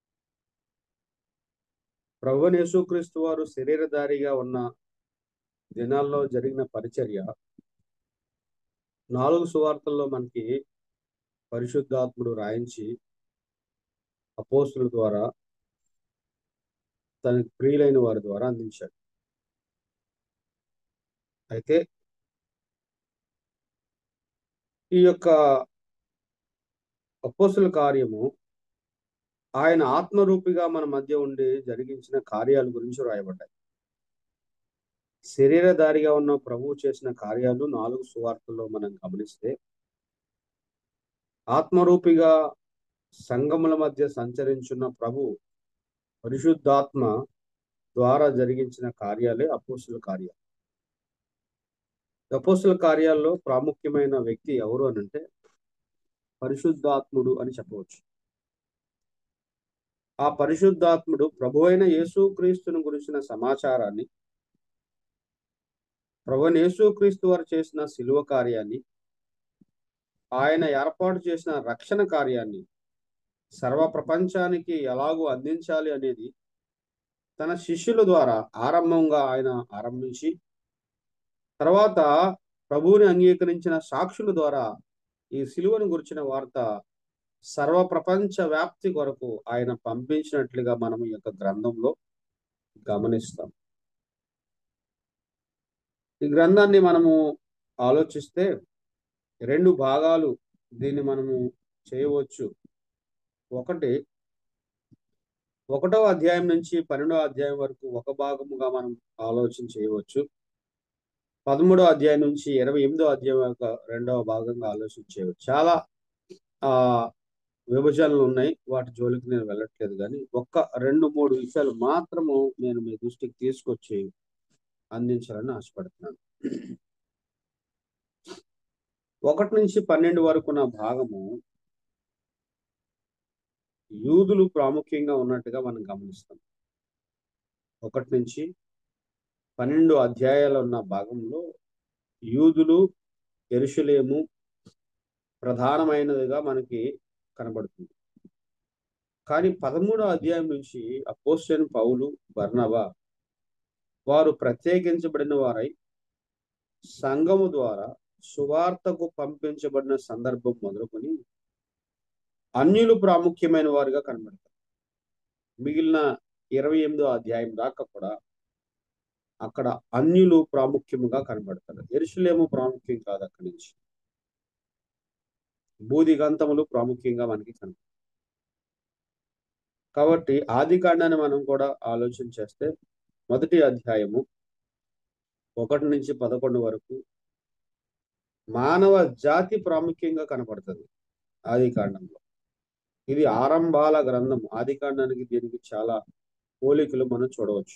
ప్రభువైన యేసుక్రీస్తు వారు శరీరధారిగా ఉన్న దినాల్లో జరిగిన పరిచర్య నాలుగు సువార్తల్లో మనకి పరిశుద్ధాత్ముడు రాయించి అపోస్తుల ద్వారా తనకి ప్రియులైన వారి ద్వారా అందించాడు అయితే ఈ యొక్క అపోస్తుల కార్యము ఆయన ఆత్మరూపిగా మన మధ్య ఉండి జరిగించిన కార్యాల గురించి రాయబడ్డాయి శరీరధారిగా ఉన్న ప్రభువు చేసిన కార్యాలు నాలుగు సువార్తల్లో మనం గమనిస్తే ఆత్మరూపిగా సంగముల మధ్య సంచరించున్న ప్రభు పరిశుద్ధాత్మ ద్వారా జరిగించిన కార్యాలే అపోస్తుల కార్యాలు అపోస్తుల కార్యాల్లో ప్రాముఖ్యమైన వ్యక్తి ఎవరు అని అంటే పరిశుద్ధాత్ముడు అని చెప్పవచ్చు ఆ పరిశుద్ధాత్ముడు ప్రభు అయిన యేసుక్రీస్తుని గురించిన సమాచారాన్ని ప్రభు అయిన యేసుక్రీస్తు వారు చేసిన శిలువ కార్యాన్ని ఆయన ఏర్పాటు చేసిన రక్షణ కార్యాన్ని సర్వ ప్రపంచానికి ఎలాగో అందించాలి అనేది తన శిష్యుల ద్వారా ఆరంభంగా ఆయన ఆరంభించి తర్వాత ప్రభువుని అంగీకరించిన సాక్షుల ద్వారా ఈ సిలువను గురించిన వార్త సర్వ ప్రపంచ వ్యాప్తి కొరకు ఆయన పంపించినట్లుగా మనం ఈ యొక్క గ్రంథంలో గమనిస్తాం ఈ గ్రంథాన్ని మనము ఆలోచిస్తే రెండు భాగాలు దీన్ని మనము చేయవచ్చు ఒకటి ఒకటో అధ్యాయం నుంచి పన్నెండో అధ్యాయం వరకు ఒక భాగముగా మనం ఆలోచన చేయవచ్చు పదమూడో అధ్యాయం నుంచి ఇరవై ఎనిమిదో అధ్యాయం యొక్క రెండవ భాగంగా ఆలోచన చేయవచ్చు చాలా ఆ విభజనలు ఉన్నాయి వాటి జోలికి నేను వెళ్ళట్లేదు కానీ ఒక్క రెండు మూడు విషయాలు మాత్రము నేను మీ దృష్టికి తీసుకొచ్చి అందించాలని ఆశపడుతున్నాను ఒకటి నుంచి పన్నెండు వరకు ఉన్న భాగము యూదులు ప్రాముఖ్యంగా ఉన్నట్టుగా మనం గమనిస్తాం ఒకటి నుంచి పన్నెండు అధ్యాయాలు ఉన్న భాగంలో యూదులు ఎరుషులేము ప్రధానమైనదిగా మనకి కనబడుతుంది కానీ పదమూడో అధ్యాయం నుంచి అపోస్టన్ పౌలు బర్నబా వారు ప్రత్యేకించబడిన వారై సంఘము ద్వారా సువార్తకు పంపించబడిన సందర్భం మొదలుకొని అన్యులు ప్రాముఖ్యమైన వారుగా కనబడతారు మిగిలిన ఇరవై ఎనిమిదో అధ్యాయం దాకా కూడా అక్కడ అన్యులు ప్రాముఖ్యముగా కనబడతారు ఎరుషులేము ప్రాముఖ్యం కాదు అక్కడి నుంచి బూదిగంతములు ప్రాముఖ్యంగా మనకి కనబడతాయి కాబట్టి ఆది కాండాన్ని మనం కూడా ఆలోచన చేస్తే మొదటి అధ్యాయము ఒకటి నుంచి పదకొండు వరకు మానవ జాతి ప్రాముఖ్యంగా కనపడుతుంది ఆది కాండంలో ఇది ఆరంభాల గ్రంథం ఆది కాండానికి దీనికి చాలా పోలికలు మనం చూడవచ్చు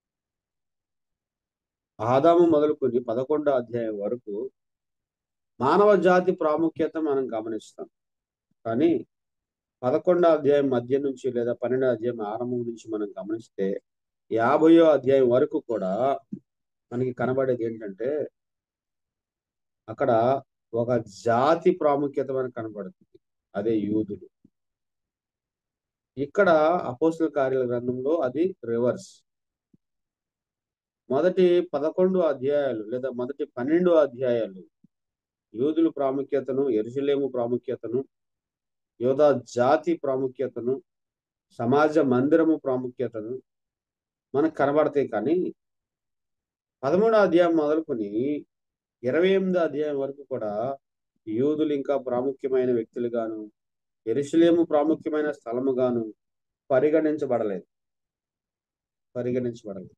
ఆదాము మొదలుకొని పదకొండో అధ్యాయం వరకు మానవ జాతి ప్రాముఖ్యత మనం గమనిస్తాం కానీ పదకొండో అధ్యాయం మధ్య నుంచి లేదా పన్నెండో అధ్యాయం ఆరంభం నుంచి మనం గమనిస్తే యాభయో అధ్యాయం వరకు కూడా మనకి కనబడేది ఏంటంటే అక్కడ ఒక జాతి ప్రాముఖ్యత మనకు కనబడుతుంది అదే యూదులు ఇక్కడ అపోస్తుల కార్యాల గ్రంథంలో అది రివర్స్ మొదటి పదకొండు అధ్యాయాలు లేదా మొదటి పన్నెండు అధ్యాయాలు యూదుల ప్రాముఖ్యతను ఎరుసలేము ప్రాముఖ్యతను యోధా జాతి ప్రాముఖ్యతను సమాజ మందిరము ప్రాముఖ్యతను మనకు కనబడతాయి కానీ పదమూడో అధ్యాయం మొదలుకొని ఇరవై ఎనిమిదో అధ్యాయం వరకు కూడా యూదులు ఇంకా ప్రాముఖ్యమైన వ్యక్తులుగాను ఎరుసలేము ప్రాముఖ్యమైన స్థలముగాను పరిగణించబడలేదు పరిగణించబడలేదు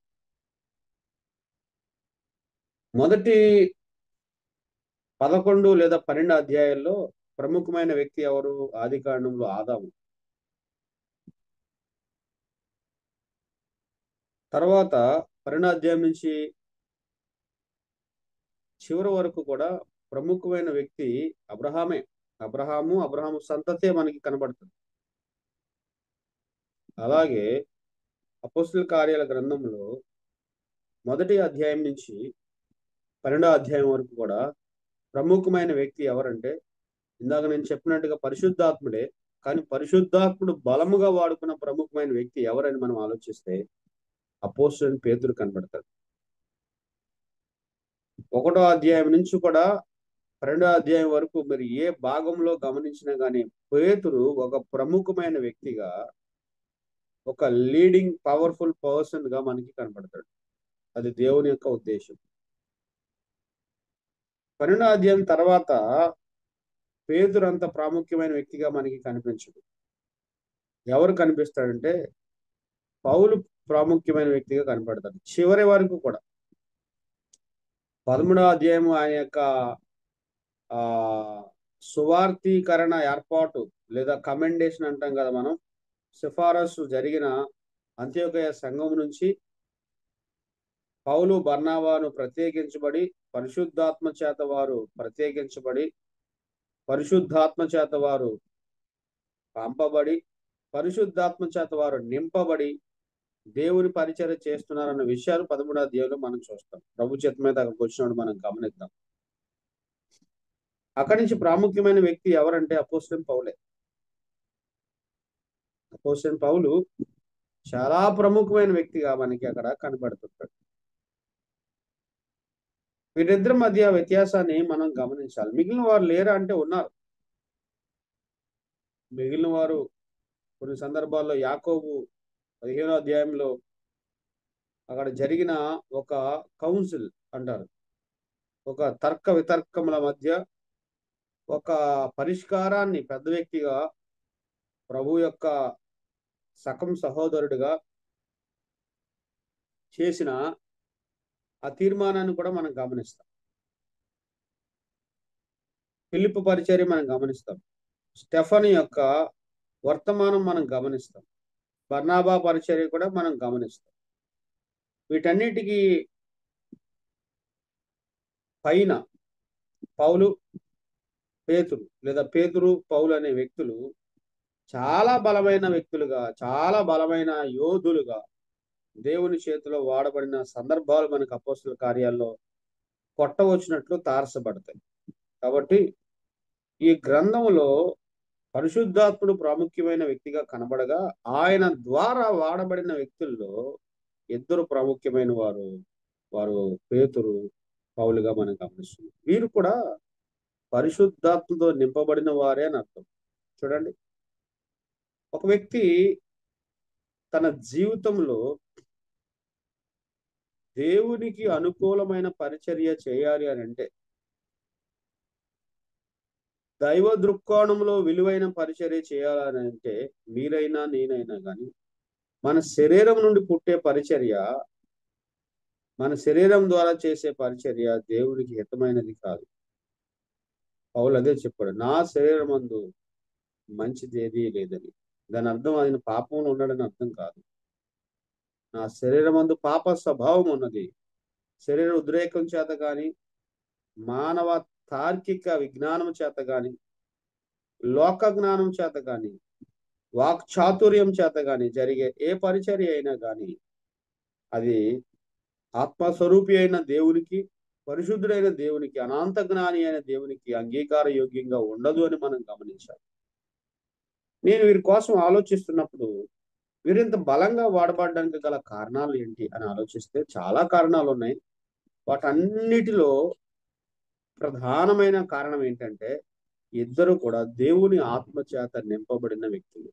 మొదటి పదకొండు లేదా పన్నెండు అధ్యాయాల్లో ప్రముఖమైన వ్యక్తి ఎవరు ఆది కాండంలో ఆదాము తర్వాత పన్నెండు అధ్యాయం నుంచి చివరి వరకు కూడా ప్రముఖమైన వ్యక్తి అబ్రహామే అబ్రహాము అబ్రహాము సంతతే మనకి కనబడుతుంది అలాగే అపోస్తుల కార్యాల గ్రంథంలో మొదటి అధ్యాయం నుంచి పన్నెండో అధ్యాయం వరకు కూడా ప్రముఖమైన వ్యక్తి ఎవరంటే ఇందాక నేను చెప్పినట్టుగా పరిశుద్ధాత్ముడే కానీ పరిశుద్ధాత్ముడు బలముగా వాడుకున్న ప్రముఖమైన వ్యక్తి ఎవరని మనం ఆలోచిస్తే అపోస్తులని పేతురు కనబడతాడు ఒకటో అధ్యాయం నుంచి కూడా రెండో అధ్యాయం వరకు మీరు ఏ భాగంలో గమనించినా కానీ పేతురు ఒక ప్రముఖమైన వ్యక్తిగా ఒక లీడింగ్ పవర్ఫుల్ పర్సన్ గా మనకి కనపడతాడు అది దేవుని యొక్క ఉద్దేశం పన్నెండో అధ్యాయం తర్వాత పేతురు అంత ప్రాముఖ్యమైన వ్యక్తిగా మనకి కనిపించడు ఎవరు కనిపిస్తాడంటే పౌలు ప్రాముఖ్యమైన వ్యక్తిగా కనపడతాడు చివరి వరకు కూడా పదమూడో అధ్యాయం ఆయన యొక్క ఆ సువార్థీకరణ ఏర్పాటు లేదా కమెండేషన్ అంటాం కదా మనం సిఫారసు జరిగిన అంత్యోదయ సంఘం నుంచి పౌలు బర్నావాను ప్రత్యేకించబడి పరిశుద్ధాత్మ చేత వారు ప్రత్యేకించబడి పరిశుద్ధాత్మ చేత వారు పంపబడి పరిశుద్ధాత్మ చేత వారు నింపబడి దేవుని పరిచయం చేస్తున్నారన్న విషయాలు పదమూడో అధ్యాయంలో మనం చూస్తాం ప్రభు చేత మీద అక్కడికి వచ్చినప్పుడు మనం గమనిద్దాం అక్కడి నుంచి ప్రాముఖ్యమైన వ్యక్తి ఎవరంటే అపోస్టన్ పౌలే అపోస్టన్ పౌలు చాలా ప్రముఖమైన వ్యక్తిగా మనకి అక్కడ కనబడుతుంటాడు వీరిద్దరి మధ్య వ్యత్యాసాన్ని మనం గమనించాలి మిగిలిన వారు లేరా అంటే ఉన్నారు మిగిలిన వారు కొన్ని సందర్భాల్లో యాకోబు పదిహేనో అధ్యాయంలో అక్కడ జరిగిన ఒక కౌన్సిల్ అంటారు ఒక తర్క వితర్కముల మధ్య ఒక పరిష్కారాన్ని పెద్ద వ్యక్తిగా ప్రభు యొక్క సకం సహోదరుడిగా చేసిన ఆ తీర్మానాన్ని కూడా మనం గమనిస్తాం ఫిలిప్ పరిచర్య మనం గమనిస్తాం స్టెఫన్ యొక్క వర్తమానం మనం గమనిస్తాం బర్నాబా పరిచర్య కూడా మనం గమనిస్తాం వీటన్నిటికీ పైన పౌలు పేతురు లేదా పేతురు పౌలు అనే వ్యక్తులు చాలా బలమైన వ్యక్తులుగా చాలా బలమైన యోధులుగా దేవుని చేతిలో వాడబడిన సందర్భాలు మనకు అపోస్తుల కార్యాల్లో కొట్టవచ్చినట్లు తారసపడతాయి కాబట్టి ఈ గ్రంథంలో పరిశుద్ధాత్ముడు ప్రాముఖ్యమైన వ్యక్తిగా కనబడగా ఆయన ద్వారా వాడబడిన వ్యక్తుల్లో ఇద్దరు ప్రాముఖ్యమైన వారు వారు పేతురు పౌలుగా మనం గమనిస్తున్నాం వీరు కూడా పరిశుద్ధాత్మతో నింపబడిన వారే అని అర్థం చూడండి ఒక వ్యక్తి తన జీవితంలో దేవునికి అనుకూలమైన పరిచర్య చేయాలి అని అంటే దైవ దృక్కోణంలో విలువైన పరిచర్య చేయాలని అంటే మీరైనా నేనైనా కానీ మన శరీరం నుండి పుట్టే పరిచర్య మన శరీరం ద్వారా చేసే పరిచర్య దేవునికి హితమైనది కాదు పౌలు అదే చెప్పాడు నా శరీరం అందు మంచిది ఏదీ లేదని దాని అర్థం ఆయన పాపంలో ఉన్నాడని అర్థం కాదు నా శరీరం అందు పాప స్వభావం ఉన్నది శరీర ఉద్రేకం చేత కానీ మానవ తార్కిక విజ్ఞానం చేత కానీ లోక జ్ఞానం చేత కానీ వాక్ చాతుర్యం చేత కానీ జరిగే ఏ పరిచర్య అయినా కానీ అది ఆత్మస్వరూపి అయిన దేవునికి పరిశుద్ధుడైన దేవునికి అనాంత జ్ఞాని అయిన దేవునికి అంగీకార యోగ్యంగా ఉండదు అని మనం గమనించాలి నేను వీరి కోసం ఆలోచిస్తున్నప్పుడు వీరింత బలంగా వాడబడడానికి గల కారణాలు ఏంటి అని ఆలోచిస్తే చాలా కారణాలు ఉన్నాయి వాటన్నిటిలో ప్రధానమైన కారణం ఏంటంటే ఇద్దరు కూడా దేవుని ఆత్మ చేత నింపబడిన వ్యక్తులు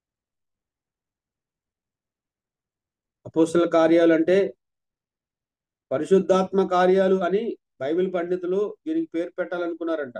అపోస్తుల కార్యాలు అంటే పరిశుద్ధాత్మ కార్యాలు అని బైబిల్ పండితులు దీనికి పేరు పెట్టాలనుకున్నారంట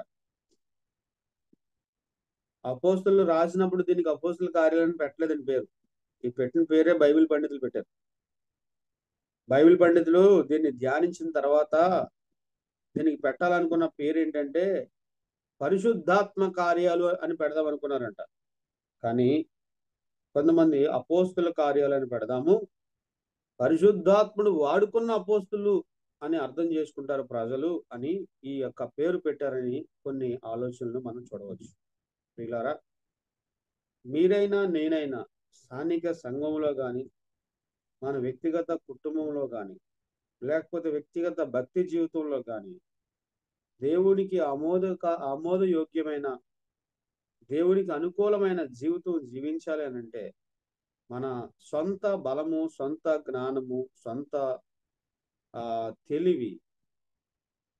అపోస్తులు రాసినప్పుడు దీనికి అపోస్తుల కార్యాలను పెట్టలేదని పేరు ఈ పెట్టిన పేరే బైబిల్ పండితులు పెట్టారు బైబిల్ పండితులు దీన్ని ధ్యానించిన తర్వాత దీనికి పెట్టాలనుకున్న పేరు ఏంటంటే పరిశుద్ధాత్మ కార్యాలు అని పెడదాం అనుకున్నారంట కానీ కొంతమంది అపోస్తుల కార్యాలు అని పెడదాము పరిశుద్ధాత్ముడు వాడుకున్న అపోస్తులు అని అర్థం చేసుకుంటారు ప్రజలు అని ఈ యొక్క పేరు పెట్టారని కొన్ని ఆలోచనలు మనం చూడవచ్చు ప్రియులారా మీరైనా నేనైనా స్థానిక సంఘంలో కానీ మన వ్యక్తిగత కుటుంబంలో కానీ లేకపోతే వ్యక్తిగత భక్తి జీవితంలో కానీ దేవునికి ఆమోద ఆమోదయోగ్యమైన దేవునికి అనుకూలమైన జీవితం జీవించాలి అని అంటే మన సొంత బలము సొంత జ్ఞానము సొంత ఆ తెలివి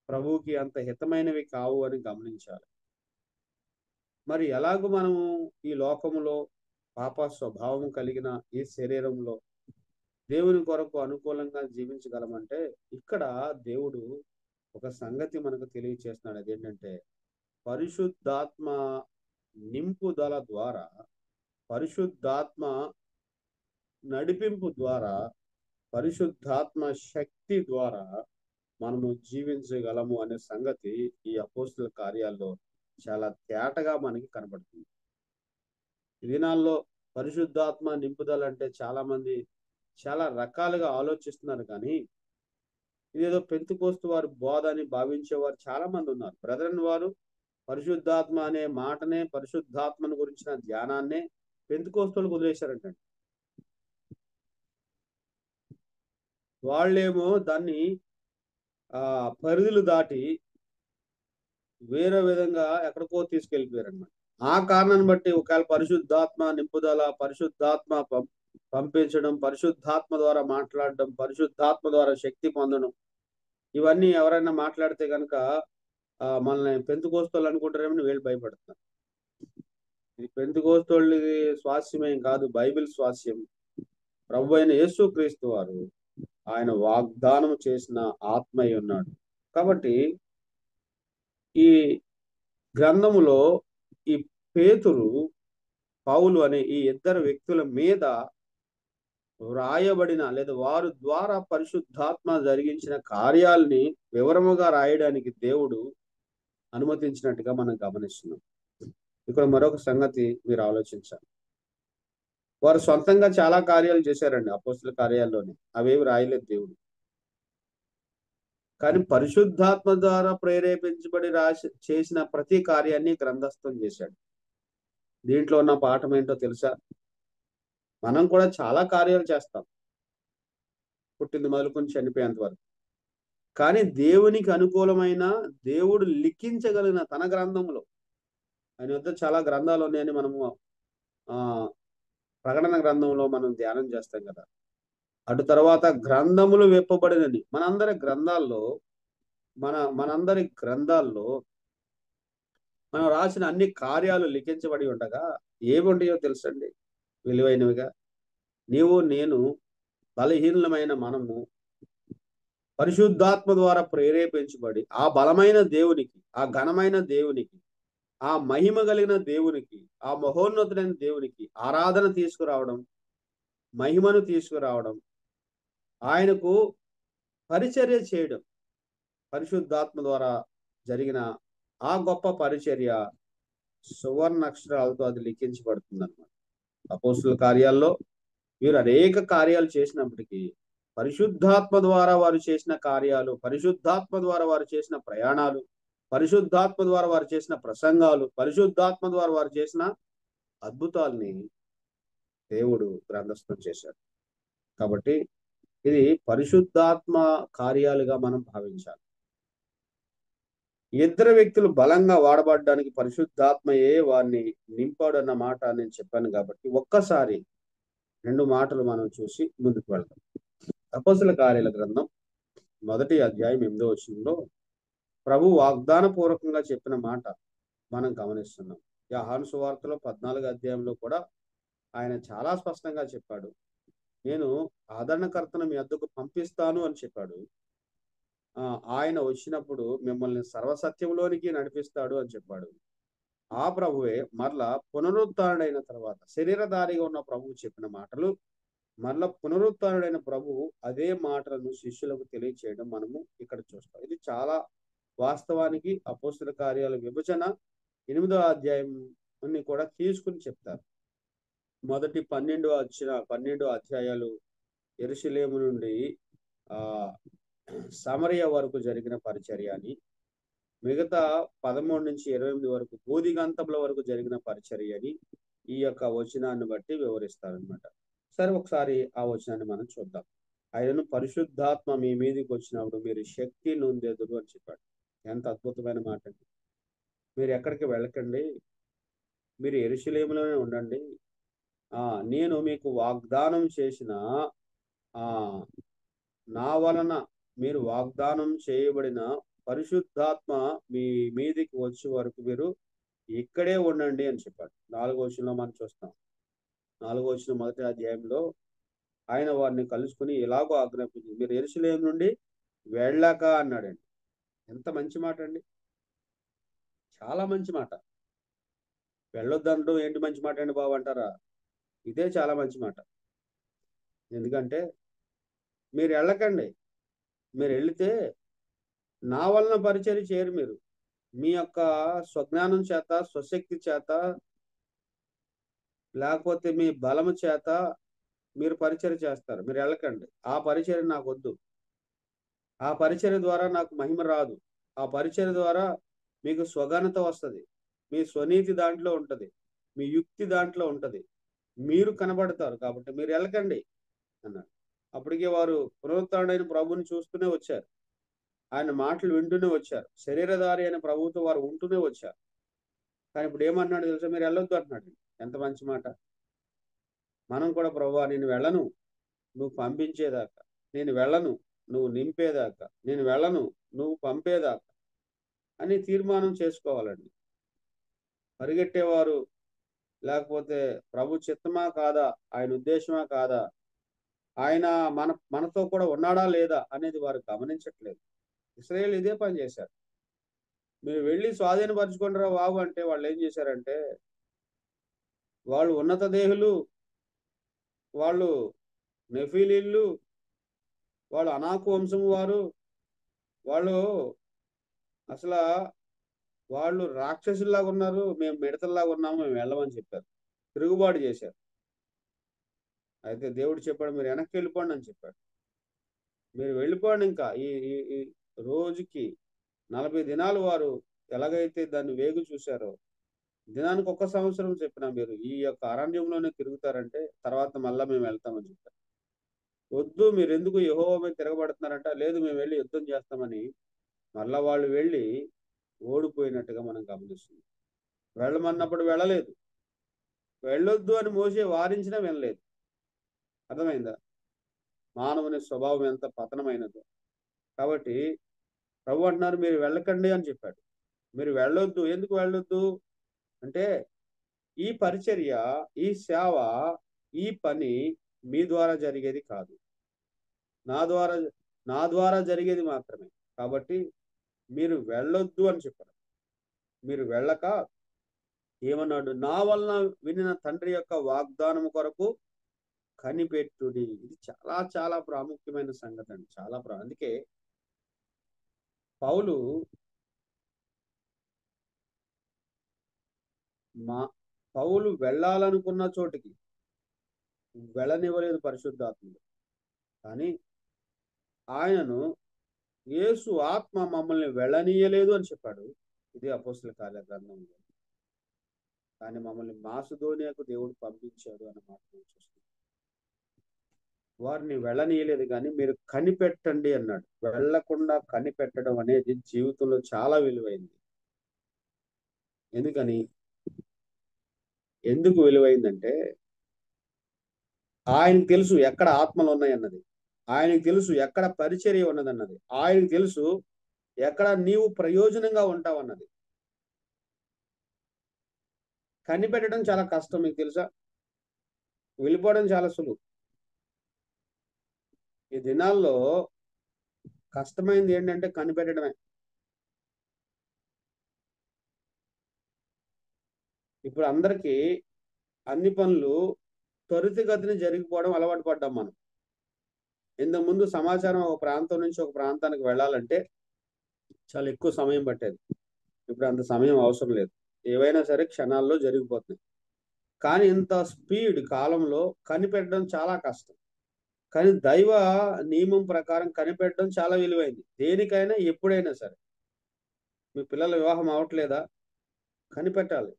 ప్రభువుకి అంత హితమైనవి కావు అని గమనించాలి మరి ఎలాగో మనము ఈ లోకములో పాప స్వభావం కలిగిన ఈ శరీరంలో దేవుని కొరకు అనుకూలంగా జీవించగలమంటే ఇక్కడ దేవుడు ఒక సంగతి మనకు తెలియచేస్తున్నాడు అదేంటంటే పరిశుద్ధాత్మ నింపుదల ద్వారా పరిశుద్ధాత్మ నడిపింపు ద్వారా పరిశుద్ధాత్మ శక్తి ద్వారా మనము జీవించగలము అనే సంగతి ఈ అపోస్తుల కార్యాల్లో చాలా తేటగా మనకి కనబడుతుంది ఈ దినాల్లో పరిశుద్ధాత్మ నింపుదల అంటే చాలా మంది చాలా రకాలుగా ఆలోచిస్తున్నారు కానీ ఇదేదో పెంతుకోస్తు వారు బోధ అని భావించేవారు చాలా మంది ఉన్నారు బ్రదరన్ వారు పరిశుద్ధాత్మ అనే మాటనే పరిశుద్ధాత్మను గురించిన ధ్యానాన్నే పెంతుకోస్తులకు వదిలేశారంటండి వాళ్ళేమో దాన్ని ఆ పరిధులు దాటి వేరే విధంగా ఎక్కడికో తీసుకెళ్ళిపోయారన్నమాట ఆ కారణాన్ని బట్టి ఒకవేళ పరిశుద్ధాత్మ నింపుదల పరిశుద్ధాత్మ పం- పంపించడం పరిశుద్ధాత్మ ద్వారా మాట్లాడడం పరిశుద్ధాత్మ ద్వారా శక్తి పొందడం ఇవన్నీ ఎవరైనా మాట్లాడితే కనుక ఆ మనల్ని పెంతుకోస్తోళ్ళు అనుకుంటారేమని వీళ్ళు భయపడుతున్నారు ఇది పెంతుకోస్తోళ్ళది స్వాస్యమేం కాదు బైబిల్ స్వాస్యం ప్రభు అయిన యేసు క్రీస్తు వారు ఆయన వాగ్దానం చేసిన ఆత్మ అయి ఉన్నాడు కాబట్టి ఈ గ్రంథములో ఈ పేతురు పౌలు అనే ఈ ఇద్దరు వ్యక్తుల మీద వ్రాయబడిన లేదా వారు ద్వారా పరిశుద్ధాత్మ జరిగించిన కార్యాలని వివరముగా రాయడానికి దేవుడు అనుమతించినట్టుగా మనం గమనిస్తున్నాం ఇక్కడ మరొక సంగతి మీరు ఆలోచించాలి వారు సొంతంగా చాలా కార్యాలు చేశారండి అపోస్తుల కార్యాల్లోనే అవేవి రాయలేదు దేవుడు కానీ పరిశుద్ధాత్మ ద్వారా ప్రేరేపించబడి రాసి చేసిన ప్రతి కార్యాన్ని గ్రంథస్థం చేశాడు దీంట్లో ఉన్న పాఠం ఏంటో తెలుసా మనం కూడా చాలా కార్యాలు చేస్తాం పుట్టింది మొదలుకొని చనిపోయేంత వరకు కానీ దేవునికి అనుకూలమైన దేవుడు లిఖించగలిగిన తన గ్రంథంలో ఆయన వద్ద చాలా గ్రంథాలు ఉన్నాయని మనము ఆ ప్రకటన గ్రంథంలో మనం ధ్యానం చేస్తాం కదా అటు తర్వాత గ్రంథములు విప్పబడినని మనందరి గ్రంథాల్లో మన మనందరి గ్రంథాల్లో మనం రాసిన అన్ని కార్యాలు లిఖించబడి ఉండగా ఏమి ఉంటాయో తెలుసండి విలువైనవిగా నీవు నేను బలహీనమైన మనము పరిశుద్ధాత్మ ద్వారా ప్రేరేపించబడి ఆ బలమైన దేవునికి ఆ ఘనమైన దేవునికి ఆ మహిమ కలిగిన దేవునికి ఆ మహోన్నతుడైన దేవునికి ఆరాధన తీసుకురావడం మహిమను తీసుకురావడం ఆయనకు పరిచర్య చేయడం పరిశుద్ధాత్మ ద్వారా జరిగిన ఆ గొప్ప పరిచర్య సువర్ణ అక్షరాలతో అది లిఖించబడుతుంది అనమాట అపోస్తుల కార్యాల్లో వీరు అనేక కార్యాలు చేసినప్పటికీ పరిశుద్ధాత్మ ద్వారా వారు చేసిన కార్యాలు పరిశుద్ధాత్మ ద్వారా వారు చేసిన ప్రయాణాలు పరిశుద్ధాత్మ ద్వారా వారు చేసిన ప్రసంగాలు పరిశుద్ధాత్మ ద్వారా వారు చేసిన అద్భుతాల్ని దేవుడు గ్రంథస్థం చేశాడు కాబట్టి ఇది పరిశుద్ధాత్మ కార్యాలుగా మనం భావించాలి ఇద్దరు వ్యక్తులు బలంగా వాడబడడానికి పరిశుద్ధాత్మయే వారిని నింపాడు అన్న మాట నేను చెప్పాను కాబట్టి ఒక్కసారి రెండు మాటలు మనం చూసి ముందుకు వెళ్దాం అపోసల కార్యాల గ్రంథం మొదటి అధ్యాయం ఎనిమిదో వచనంలో ప్రభు వాగ్దాన పూర్వకంగా చెప్పిన మాట మనం గమనిస్తున్నాం యహాను సువార్తలో పద్నాలుగు అధ్యాయంలో కూడా ఆయన చాలా స్పష్టంగా చెప్పాడు నేను ఆదరణకర్తను మీ అద్దకు పంపిస్తాను అని చెప్పాడు ఆ ఆయన వచ్చినప్పుడు మిమ్మల్ని సర్వసత్యంలోనికి నడిపిస్తాడు అని చెప్పాడు ఆ ప్రభువే మరలా పునరుత్డైన తర్వాత శరీరధారిగా ఉన్న ప్రభువు చెప్పిన మాటలు మరలా పునరుత్డైన ప్రభువు అదే మాటలను శిష్యులకు తెలియచేయడం మనము ఇక్కడ చూస్తాం ఇది చాలా వాస్తవానికి అపోస్తుల కార్యాల విభజన ఎనిమిదో అధ్యాయం కూడా తీసుకుని చెప్తారు మొదటి పన్నెండు వచ్చిన పన్నెండు అధ్యాయాలు ఎరుసలేము నుండి ఆ సమరయ వరకు జరిగిన పరిచర్య అని మిగతా పదమూడు నుంచి ఇరవై ఎనిమిది వరకు బోధిగంతముల వరకు జరిగిన పరిచర్య అని ఈ యొక్క వచనాన్ని బట్టి వివరిస్తారనమాట సరే ఒకసారి ఆ వచనాన్ని మనం చూద్దాం ఆయనను పరిశుద్ధాత్మ మీ మీదకి వచ్చినప్పుడు మీరు శక్తి నొందెదురు అని చెప్పాడు ఎంత అద్భుతమైన మాట అండి మీరు ఎక్కడికి వెళ్ళకండి మీరు ఎరుశలేములోనే ఉండండి ఆ నేను మీకు వాగ్దానం చేసిన ఆ నా వలన మీరు వాగ్దానం చేయబడిన పరిశుద్ధాత్మ మీ మీదికి వచ్చే వరకు మీరు ఇక్కడే ఉండండి అని చెప్పాడు నాలుగో వచనంలో మనం చూస్తాం నాలుగో వచ్చిన మొదటి అధ్యాయంలో ఆయన వారిని కలుసుకుని ఎలాగో ఆజ్ఞాపించింది మీరు ఎరుసలేం నుండి వెళ్ళాక అన్నాడండి ఎంత మంచి మాట అండి చాలా మంచి మాట వెళ్ళొద్దంటూ ఏంటి మంచి మాట అండి బాబు అంటారా ఇదే చాలా మంచి మాట ఎందుకంటే మీరు వెళ్ళకండి మీరు వెళితే నా వలన పరిచయం చేయరు మీరు మీ యొక్క స్వజ్ఞానం చేత స్వశక్తి చేత లేకపోతే మీ బలము చేత మీరు పరిచయం చేస్తారు మీరు వెళ్ళకండి ఆ పరిచయం నాకు వద్దు ఆ పరిచయం ద్వారా నాకు మహిమ రాదు ఆ పరిచయం ద్వారా మీకు స్వఘనత వస్తుంది మీ స్వనీతి దాంట్లో ఉంటది మీ యుక్తి దాంట్లో ఉంటది మీరు కనబడతారు కాబట్టి మీరు వెళ్ళకండి అన్నాడు అప్పటికే వారు పునరుత్డైన ప్రభుని చూస్తూనే వచ్చారు ఆయన మాటలు వింటూనే వచ్చారు శరీరధారి అయిన ప్రభుతో వారు ఉంటూనే వచ్చారు కానీ ఇప్పుడు ఏమన్నాడు తెలుసా మీరు వెళ్ళొద్దు అంటున్నాడు ఎంత మంచి మాట మనం కూడా ప్రభు నేను వెళ్ళను నువ్వు పంపించేదాకా నేను వెళ్ళను నువ్వు నింపేదాకా నేను వెళ్ళను నువ్వు పంపేదాకా అని తీర్మానం చేసుకోవాలండి పరిగెట్టేవారు లేకపోతే ప్రభు చిత్తమా కాదా ఆయన ఉద్దేశమా కాదా ఆయన మన మనతో కూడా ఉన్నాడా లేదా అనేది వారు గమనించట్లేదు ఇస్రాయేల్ ఇదే పని చేశారు మీరు వెళ్ళి స్వాధీనపరచుకుంటారా బాబు అంటే వాళ్ళు ఏం చేశారంటే వాళ్ళు ఉన్నత దేహులు వాళ్ళు నెఫీలీళ్ళు వాళ్ళు అనాకు వంశము వారు వాళ్ళు అసలు వాళ్ళు రాక్షసుల్లాగా ఉన్నారు మేము మిడతల్లాగా ఉన్నాము మేము వెళ్ళమని చెప్పారు తిరుగుబాటు చేశారు అయితే దేవుడు చెప్పాడు మీరు వెనక్కి వెళ్ళిపోండి అని చెప్పాడు మీరు వెళ్ళిపోండి ఇంకా ఈ ఈ- ఈ రోజుకి నలభై దినాలు వారు ఎలాగైతే దాన్ని వేగు చూశారో దినానికి ఒక్క సంవత్సరం చెప్పిన మీరు ఈ యొక్క అరణ్యంలోనే తిరుగుతారంటే తర్వాత మళ్ళా మేము వెళ్తామని చెప్పారు వద్దు మీరు ఎందుకు యహో మీద తిరగబడుతున్నారంట లేదు మేము వెళ్ళి యుద్ధం చేస్తామని మళ్ళా వాళ్ళు వెళ్ళి ఓడిపోయినట్టుగా మనం గమనిస్తుంది వెళ్ళమన్నప్పుడు వెళ్ళలేదు వెళ్ళొద్దు అని మోసే వారించినా వినలేదు అర్థమైందా మానవుని స్వభావం ఎంత పతనమైనదో కాబట్టి ప్రభు అంటున్నారు మీరు వెళ్ళకండి అని చెప్పాడు మీరు వెళ్ళొద్దు ఎందుకు వెళ్ళొద్దు అంటే ఈ పరిచర్య ఈ సేవ ఈ పని మీ ద్వారా జరిగేది కాదు నా ద్వారా నా ద్వారా జరిగేది మాత్రమే కాబట్టి మీరు వెళ్ళొద్దు అని చెప్పారు మీరు వెళ్ళక ఏమన్నాడు నా వలన వినిన తండ్రి యొక్క వాగ్దానం కొరకు కనిపెట్టుడి ఇది చాలా చాలా ప్రాముఖ్యమైన సంగతి అండి చాలా ప్రా అందుకే పౌలు మా పౌలు వెళ్ళాలనుకున్న చోటికి వెళ్ళనివ్వలేదు పరిశుద్ధాత్ముడు కానీ ఆయనను యేసు ఆత్మ మమ్మల్ని వెళ్ళనీయలేదు అని చెప్పాడు ఇది అపోస్తుల కార్య గ్రంథంలో కానీ మమ్మల్ని మాసుధోనియకు దేవుడు పంపించాడు అన్న మాట మనం చూస్తున్నాం వారిని వెళ్ళనీయలేదు కానీ మీరు కనిపెట్టండి అన్నాడు వెళ్ళకుండా కనిపెట్టడం అనేది జీవితంలో చాలా విలువైంది ఎందుకని ఎందుకు విలువైందంటే ఆయనకు తెలుసు ఎక్కడ ఆత్మలు ఉన్నాయన్నది ఆయనకు తెలుసు ఎక్కడ పరిచర్య ఉన్నదన్నది ఆయనకు తెలుసు ఎక్కడ నీవు ప్రయోజనంగా ఉంటావన్నది కనిపెట్టడం చాలా కష్టం మీకు తెలుసా వెళ్ళిపోవడం చాలా సులువు ఈ దినాల్లో కష్టమైంది ఏంటంటే కనిపెట్టడమే ఇప్పుడు అందరికీ అన్ని పనులు త్వరితగతిన జరిగిపోవడం అలవాటు పడ్డాం మనం ఇంతకు ముందు సమాచారం ఒక ప్రాంతం నుంచి ఒక ప్రాంతానికి వెళ్ళాలంటే చాలా ఎక్కువ సమయం పట్టేది ఇప్పుడు అంత సమయం అవసరం లేదు ఏవైనా సరే క్షణాల్లో జరిగిపోతున్నాయి కానీ ఇంత స్పీడ్ కాలంలో కనిపెట్టడం చాలా కష్టం కానీ దైవ నియమం ప్రకారం కనిపెట్టడం చాలా విలువైంది దేనికైనా ఎప్పుడైనా సరే మీ పిల్లల వివాహం అవట్లేదా కనిపెట్టాలి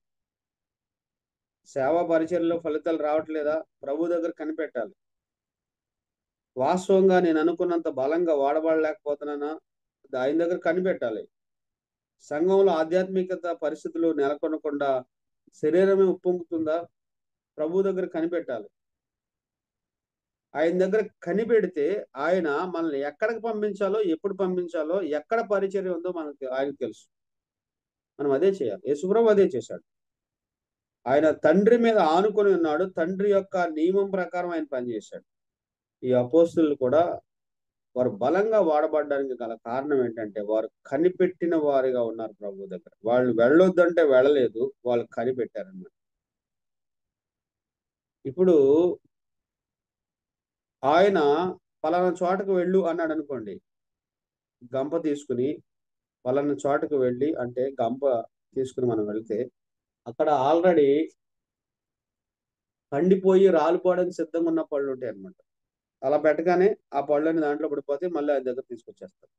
సేవా పరిచయంలో ఫలితాలు రావట్లేదా ప్రభు దగ్గర కనిపెట్టాలి వాస్తవంగా నేను అనుకున్నంత బలంగా వాడబడలేకపోతున్నానా ఆయన దగ్గర కనిపెట్టాలి సంఘంలో ఆధ్యాత్మికత పరిస్థితులు నెలకొనకుండా శరీరమే ఉప్పొంగుతుందా ప్రభు దగ్గర కనిపెట్టాలి ఆయన దగ్గర కనిపెడితే ఆయన మనల్ని ఎక్కడికి పంపించాలో ఎప్పుడు పంపించాలో ఎక్కడ పరిచర్య ఉందో మనకు ఆయనకు తెలుసు మనం అదే చేయాలి యేసుప్రభు అదే చేశాడు ఆయన తండ్రి మీద ఆనుకొని ఉన్నాడు తండ్రి యొక్క నియమం ప్రకారం ఆయన పనిచేశాడు ఈ అపోస్తులు కూడా వారు బలంగా వాడబడడానికి గల కారణం ఏంటంటే వారు కనిపెట్టిన వారిగా ఉన్నారు ప్రభు దగ్గర వాళ్ళు వెళ్ళొద్దంటే వెళ్ళలేదు వాళ్ళు కనిపెట్టారన్నమాట ఇప్పుడు ఆయన పలానా చోటకు వెళ్ళు అన్నాడు అనుకోండి గంప తీసుకుని పలానా చోటకు వెళ్ళి అంటే గంప తీసుకుని మనం వెళ్తే అక్కడ ఆల్రెడీ పండిపోయి రాలిపోవడానికి సిద్ధంగా ఉన్న పళ్ళు ఉంటాయి అన్నమాట అలా పెట్టగానే ఆ పళ్ళని దాంట్లో పడిపోతే మళ్ళీ ఆయన దగ్గర తీసుకొచ్చేస్తాం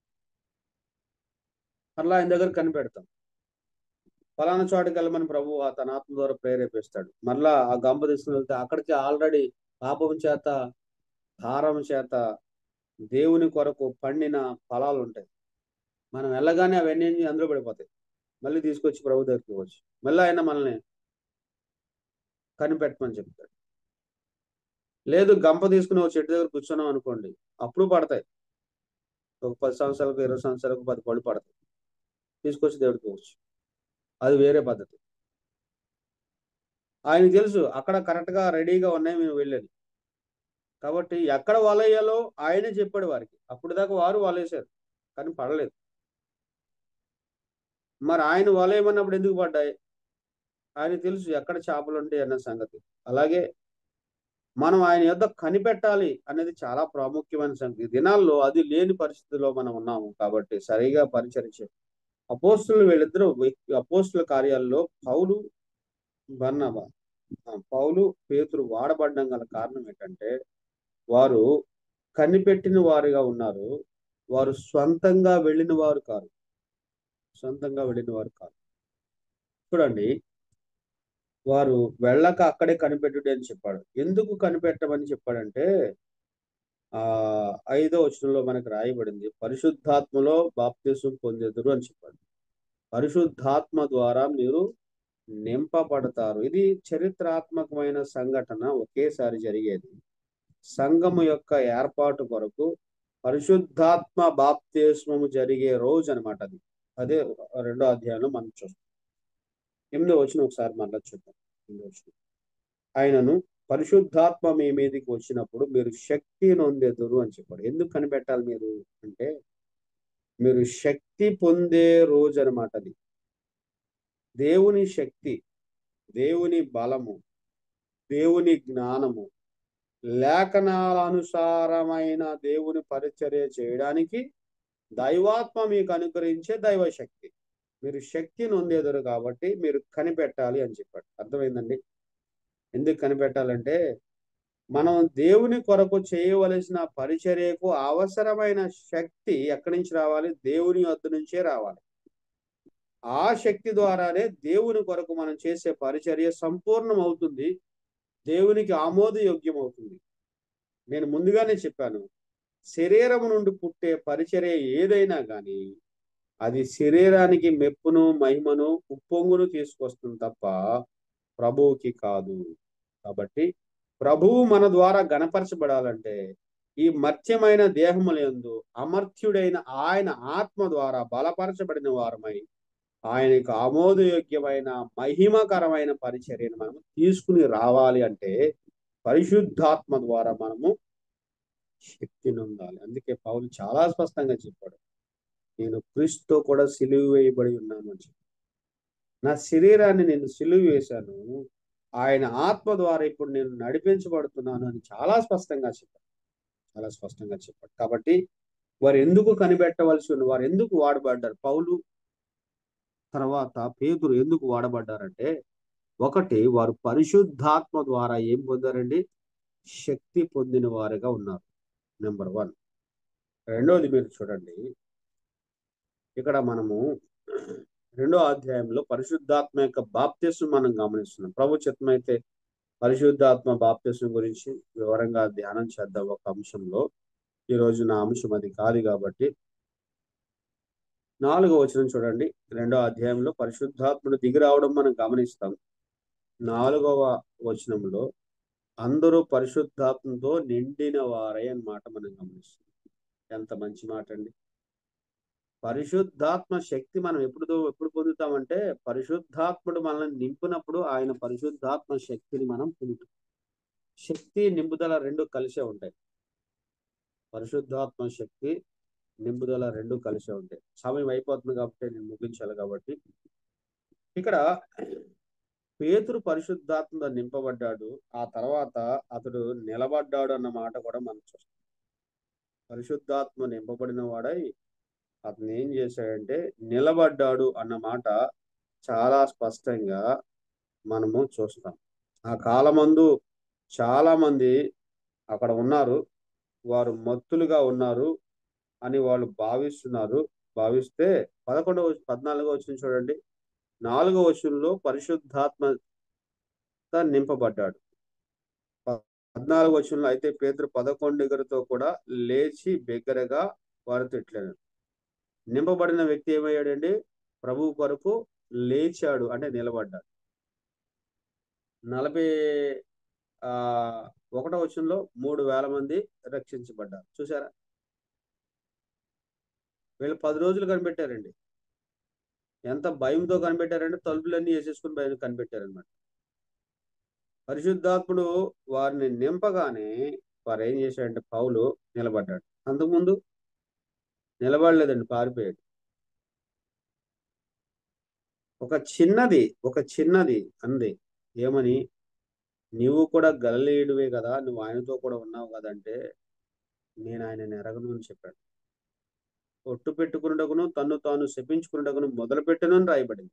మళ్ళీ ఆయన దగ్గర కనిపెడతాం ఫలానా చోటుకి వెళ్ళమని ప్రభు ఆ తన ఆత్మ ద్వారా ప్రేరేపిస్తాడు మళ్ళా ఆ గంప తీసుకుని వెళ్తే అక్కడికి ఆల్రెడీ పాపం చేత భారం చేత దేవుని కొరకు పండిన ఫలాలు ఉంటాయి మనం వెళ్ళగానే అవన్నీ అందులో పడిపోతాయి మళ్ళీ తీసుకొచ్చి ప్రభు దగ్గరికి వచ్చి మళ్ళీ ఆయన మనల్ని కనిపెట్టమని చెప్తాడు లేదు గంప తీసుకుని ఒక చెట్టు దగ్గర కూర్చున్నాం అనుకోండి అప్పుడు పడతాయి ఒక పది సంవత్సరాలకు ఇరవై సంవత్సరాలకు పది పళ్ళు పడతాయి తీసుకొచ్చి దేవుడికి ఇవ్వచ్చు అది వేరే పద్ధతి ఆయనకు తెలుసు అక్కడ కరెక్ట్ గా రెడీగా ఉన్నాయి మేము వెళ్ళేది కాబట్టి ఎక్కడ వలయ్యాలో ఆయనే చెప్పాడు వారికి అప్పుడు దాకా వారు వలేశారు కానీ పడలేదు మరి ఆయన వలయమన్నప్పుడు ఎందుకు పడ్డాయి ఆయన తెలుసు ఎక్కడ చేపలు ఉంటాయి అన్న సంగతి అలాగే మనం ఆయన యొద్ద కనిపెట్టాలి అనేది చాలా ప్రాముఖ్యమైన సంగతి ఈ దినాల్లో అది లేని పరిస్థితిలో మనం ఉన్నాము కాబట్టి సరిగా పరిచరించే అపోస్తులు వీళ్ళిద్దరూ వ్యక్తి- అపోస్తుల కార్యాల్లో పౌలు బర్నబా ఆ, పౌలు పేతురు వాడబడడం గల కారణం ఏంటంటే వారు కనిపెట్టిన వారుగా ఉన్నారు వారు స్వంతంగా వెళ్ళిన వారు కారు సొంతంగా వెళ్ళిన వారు కాదు చూడండి వారు వెళ్ళక అక్కడే కనిపెట్టుడి అని చెప్పాడు ఎందుకు కనిపెట్టమని చెప్పాడంటే ఆ ఐదో వచనంలో మనకు రాయబడింది పరిశుద్ధాత్మలో బాప్తిసం పొందెదురు అని చెప్పాడు పరిశుద్ధాత్మ ద్వారా మీరు నింపబడతారు ఇది చరిత్రాత్మకమైన సంఘటన ఒకేసారి జరిగేది సంఘము యొక్క ఏర్పాటు కొరకు పరిశుద్ధాత్మ బాప్తిస్మము జరిగే రోజు అనమాట అది అదే రెండో అధ్యాయంలో మనం చూస్తాం ఎనిమిదో వచ్చిన ఒకసారి మళ్ళీ చూద్దాం ఎనిమిదో వచనం. ఆయనను పరిశుద్ధాత్మ మీ మీదకి వచ్చినప్పుడు మీరు శక్తి నొందెదురు అని చెప్పాడు ఎందుకు కనిపెట్టాలి మీరు అంటే మీరు శక్తి పొందే రోజు అనమాట అది దేవుని శక్తి దేవుని బలము దేవుని జ్ఞానము లేఖనాల అనుసారమైన దేవుని పరిచర్య చేయడానికి దైవాత్మ మీకు అనుగ్రహించే దైవ శక్తి మీరు శక్తి నొందేదరు కాబట్టి మీరు కనిపెట్టాలి అని చెప్పాడు అర్థమైందండి ఎందుకు కనిపెట్టాలంటే మనం దేవుని కొరకు చేయవలసిన పరిచర్యకు అవసరమైన శక్తి ఎక్కడి నుంచి రావాలి దేవుని వద్ద నుంచే రావాలి ఆ శక్తి ద్వారానే దేవుని కొరకు మనం చేసే పరిచర్య సంపూర్ణం అవుతుంది దేవునికి ఆమోదయోగ్యం అవుతుంది నేను ముందుగానే చెప్పాను శరీరము నుండి పుట్టే పరిచర్య ఏదైనా కానీ అది శరీరానికి మెప్పును మహిమను ఉప్పొంగును తీసుకొస్తుంది తప్ప ప్రభువుకి కాదు కాబట్టి ప్రభువు మన ద్వారా గణపరచబడాలంటే ఈ మర్త్యమైన దేహములందు అమర్త్యుడైన ఆయన ఆత్మ ద్వారా బలపరచబడిన వారమై ఆయనకు ఆమోదయోగ్యమైన మహిమకరమైన పరిచర్యను మనము తీసుకుని రావాలి అంటే పరిశుద్ధాత్మ ద్వారా మనము శక్తిని ఉండాలి అందుకే పౌలు చాలా స్పష్టంగా చెప్పాడు నేను క్రీస్తుతో కూడా సిలువ వేయబడి ఉన్నాను అని చెప్పి నా శరీరాన్ని నేను సిలువ వేశాను ఆయన ఆత్మ ద్వారా ఇప్పుడు నేను నడిపించబడుతున్నాను అని చాలా స్పష్టంగా చెప్పాడు చాలా స్పష్టంగా చెప్పాడు కాబట్టి వారు ఎందుకు కనిపెట్టవలసి ఉంది వారు ఎందుకు వాడబడ్డారు పౌలు తర్వాత పేతురు ఎందుకు వాడబడ్డారంటే ఒకటి వారు పరిశుద్ధాత్మ ద్వారా ఏం పొందారండి శక్తి పొందిన వారుగా ఉన్నారు నెంబర్ వన్ రెండోది మీరు చూడండి ఇక్కడ మనము రెండో అధ్యాయంలో పరిశుద్ధాత్మ యొక్క బాప్తిస్వం మనం గమనిస్తున్నాం ప్రభు చిత్తమైతే పరిశుద్ధాత్మ బాప్తిస్వం గురించి వివరంగా ధ్యానం చేద్దాం ఒక అంశంలో ఈ రోజు నా అంశం అది కాదు కాబట్టి నాలుగో వచనం చూడండి రెండో అధ్యాయంలో పరిశుద్ధాత్ముడు దిగి రావడం మనం గమనిస్తాం నాలుగవ వచనంలో అందరూ పరిశుద్ధాత్మతో నిండిన వారై అన్నమాట మనం గమనిస్తాం ఎంత మంచి మాట అండి పరిశుద్ధాత్మ శక్తి మనం ఎప్పుడు ఎప్పుడు పొందుతామంటే పరిశుద్ధాత్ముడు మనల్ని నింపినప్పుడు ఆయన పరిశుద్ధాత్మ శక్తిని మనం పొందుతాం శక్తి నింపుదల రెండు కలిసే ఉంటాయి పరిశుద్ధాత్మ శక్తి నింపుదల రెండు కలిసే ఉంటాయి సమయం అయిపోతుంది కాబట్టి నేను ముగించాలి కాబట్టి ఇక్కడ పేతురు పరిశుద్ధాత్మ నింపబడ్డాడు ఆ తర్వాత అతడు నిలబడ్డాడు అన్న మాట కూడా మనం చూస్తాం పరిశుద్ధాత్మ నింపబడిన వాడై అతను ఏం చేశాడంటే నిలబడ్డాడు అన్న మాట చాలా స్పష్టంగా మనము చూస్తాం ఆ కాలమందు చాలా మంది అక్కడ ఉన్నారు వారు మత్తులుగా ఉన్నారు అని వాళ్ళు భావిస్తున్నారు భావిస్తే పదకొండవ పద్నాలుగో వచ్చిన చూడండి నాలుగో వచనంలో పరిశుద్ధాత్మ నింపబడ్డాడు పద్నాలుగు వచనంలో అయితే పేదరు పదకొండుగురితో కూడా లేచి బిగ్గరగా వారితో ఇట్లేదు నింపబడిన వ్యక్తి ఏమయ్యాడండి ప్రభు కొరకు లేచాడు అంటే నిలబడ్డాడు నలభై ఆ ఒకటో వచనంలో మూడు వేల మంది రక్షించబడ్డారు చూసారా వీళ్ళు పది రోజులు కనిపెట్టారండి ఎంత భయంతో కనిపెట్టారంటే తలుపులన్నీ వేసేసుకుని భయం కనిపెట్టారనమాట పరిశుద్ధాత్ముడు వారిని నింపగానే వారు ఏం చేశాడంటే పౌలు నిలబడ్డాడు అంతకుముందు నిలబడలేదండి పారిపోయాడు ఒక చిన్నది ఒక చిన్నది అంది ఏమని నీవు కూడా గలలీయుడివే కదా నువ్వు ఆయనతో కూడా ఉన్నావు కదంటే నేను ఆయన ఎరగను అని చెప్పాడు ఒట్టు పెట్టుకున్నటకును తన్ను తాను శపించుకున్నటకును మొదలు పెట్టను అని రాయబడింది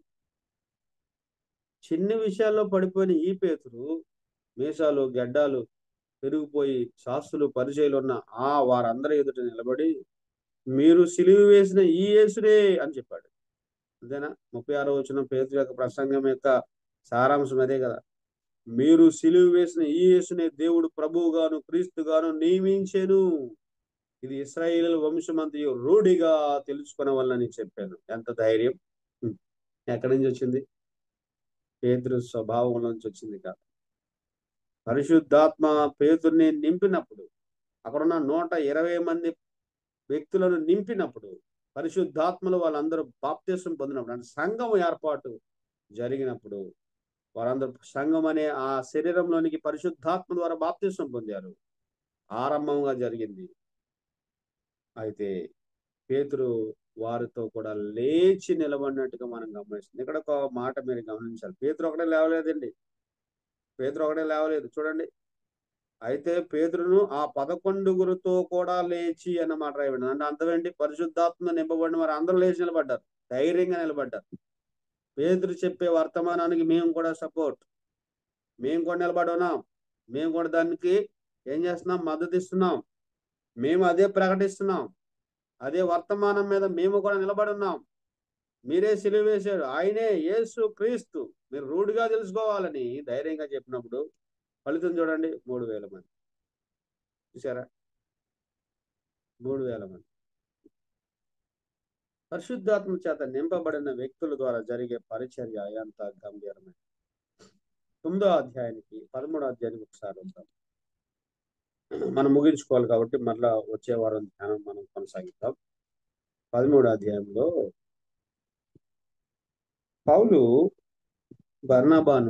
చిన్న విషయాల్లో పడిపోయిన ఈ పేతురు మీసాలు గడ్డాలు పెరిగిపోయి శాస్త్రులు పరిచయలు ఉన్న ఆ వారందరి ఎదుట నిలబడి మీరు సిలివి వేసిన ఈ యేసుడే అని చెప్పాడు అంతేనా ముప్పై ఆరో వచ్చిన పేతురు యొక్క ప్రసంగం యొక్క సారాంశం అదే కదా మీరు సిలువ వేసిన ఈ యేసునే దేవుడు ప్రభువుగాను క్రీస్తుగాను నియమించెను ఇది ఇస్రాయేల్ వంశమంతయు రూఢిగా తెలుసుకునవల్లని చెప్పాను ఎంత ధైర్యం ఎక్కడి నుంచి వచ్చింది పేతురు స్వభావం నుంచి వచ్చింది కాదు పరిశుద్ధాత్మ పేతుర్ని నింపినప్పుడు అక్కడున్న నూట ఇరవై మంది వ్యక్తులను నింపినప్పుడు పరిశుద్ధాత్మలు వాళ్ళందరూ బాప్తీసం పొందినప్పుడు అంటే సంఘం ఏర్పాటు జరిగినప్పుడు వారందరూ సంఘం అనే ఆ శరీరంలోనికి పరిశుద్ధాత్మ ద్వారా బాప్తీసం పొందారు ఆరంభంగా జరిగింది అయితే పేతురు వారితో కూడా లేచి నిలబడినట్టుగా మనం గమనిస్తుంది ఇక్కడ ఒక మాట మీరు గమనించాలి పేతురు ఒకటే లేవలేదండి పేతురు ఒకటే లేవలేదు చూడండి అయితే పేతురును ఆ పదకొండుగురితో కూడా లేచి అన్న మాట రాయబడింది అంటే అర్థమేంటి పరిశుద్ధాత్మ నింపబడిన వారు అందరూ లేచి నిలబడ్డారు ధైర్యంగా నిలబడ్డారు పేతురు చెప్పే వర్తమానానికి మేము కూడా సపోర్ట్ మేము కూడా నిలబడి ఉన్నాం మేము కూడా దానికి ఏం చేస్తున్నాం మద్దతు ఇస్తున్నాం మేము అదే ప్రకటిస్తున్నాం అదే వర్తమానం మీద మేము కూడా నిలబడి ఉన్నాం మీరే సిలువ వేశాడు ఆయనే యేసు క్రీస్తు మీరు రూడ్గా తెలుసుకోవాలని ధైర్యంగా చెప్పినప్పుడు ఫలితం చూడండి మూడు వేల మంది చూసారా మూడు వేల మంది పరిశుద్ధాత్మ చేత నింపబడిన వ్యక్తుల ద్వారా జరిగే పరిచర్య ఎంత గంభీరమైన తొమ్మిదో అధ్యాయానికి పదమూడో అధ్యాయానికి ఒకసారి వద్దాం మనం ముగించుకోవాలి కాబట్టి మళ్ళా వచ్చే వారం ధ్యానం మనం కొనసాగిద్దాం పదమూడో అధ్యాయంలో పౌలు బర్ణబాను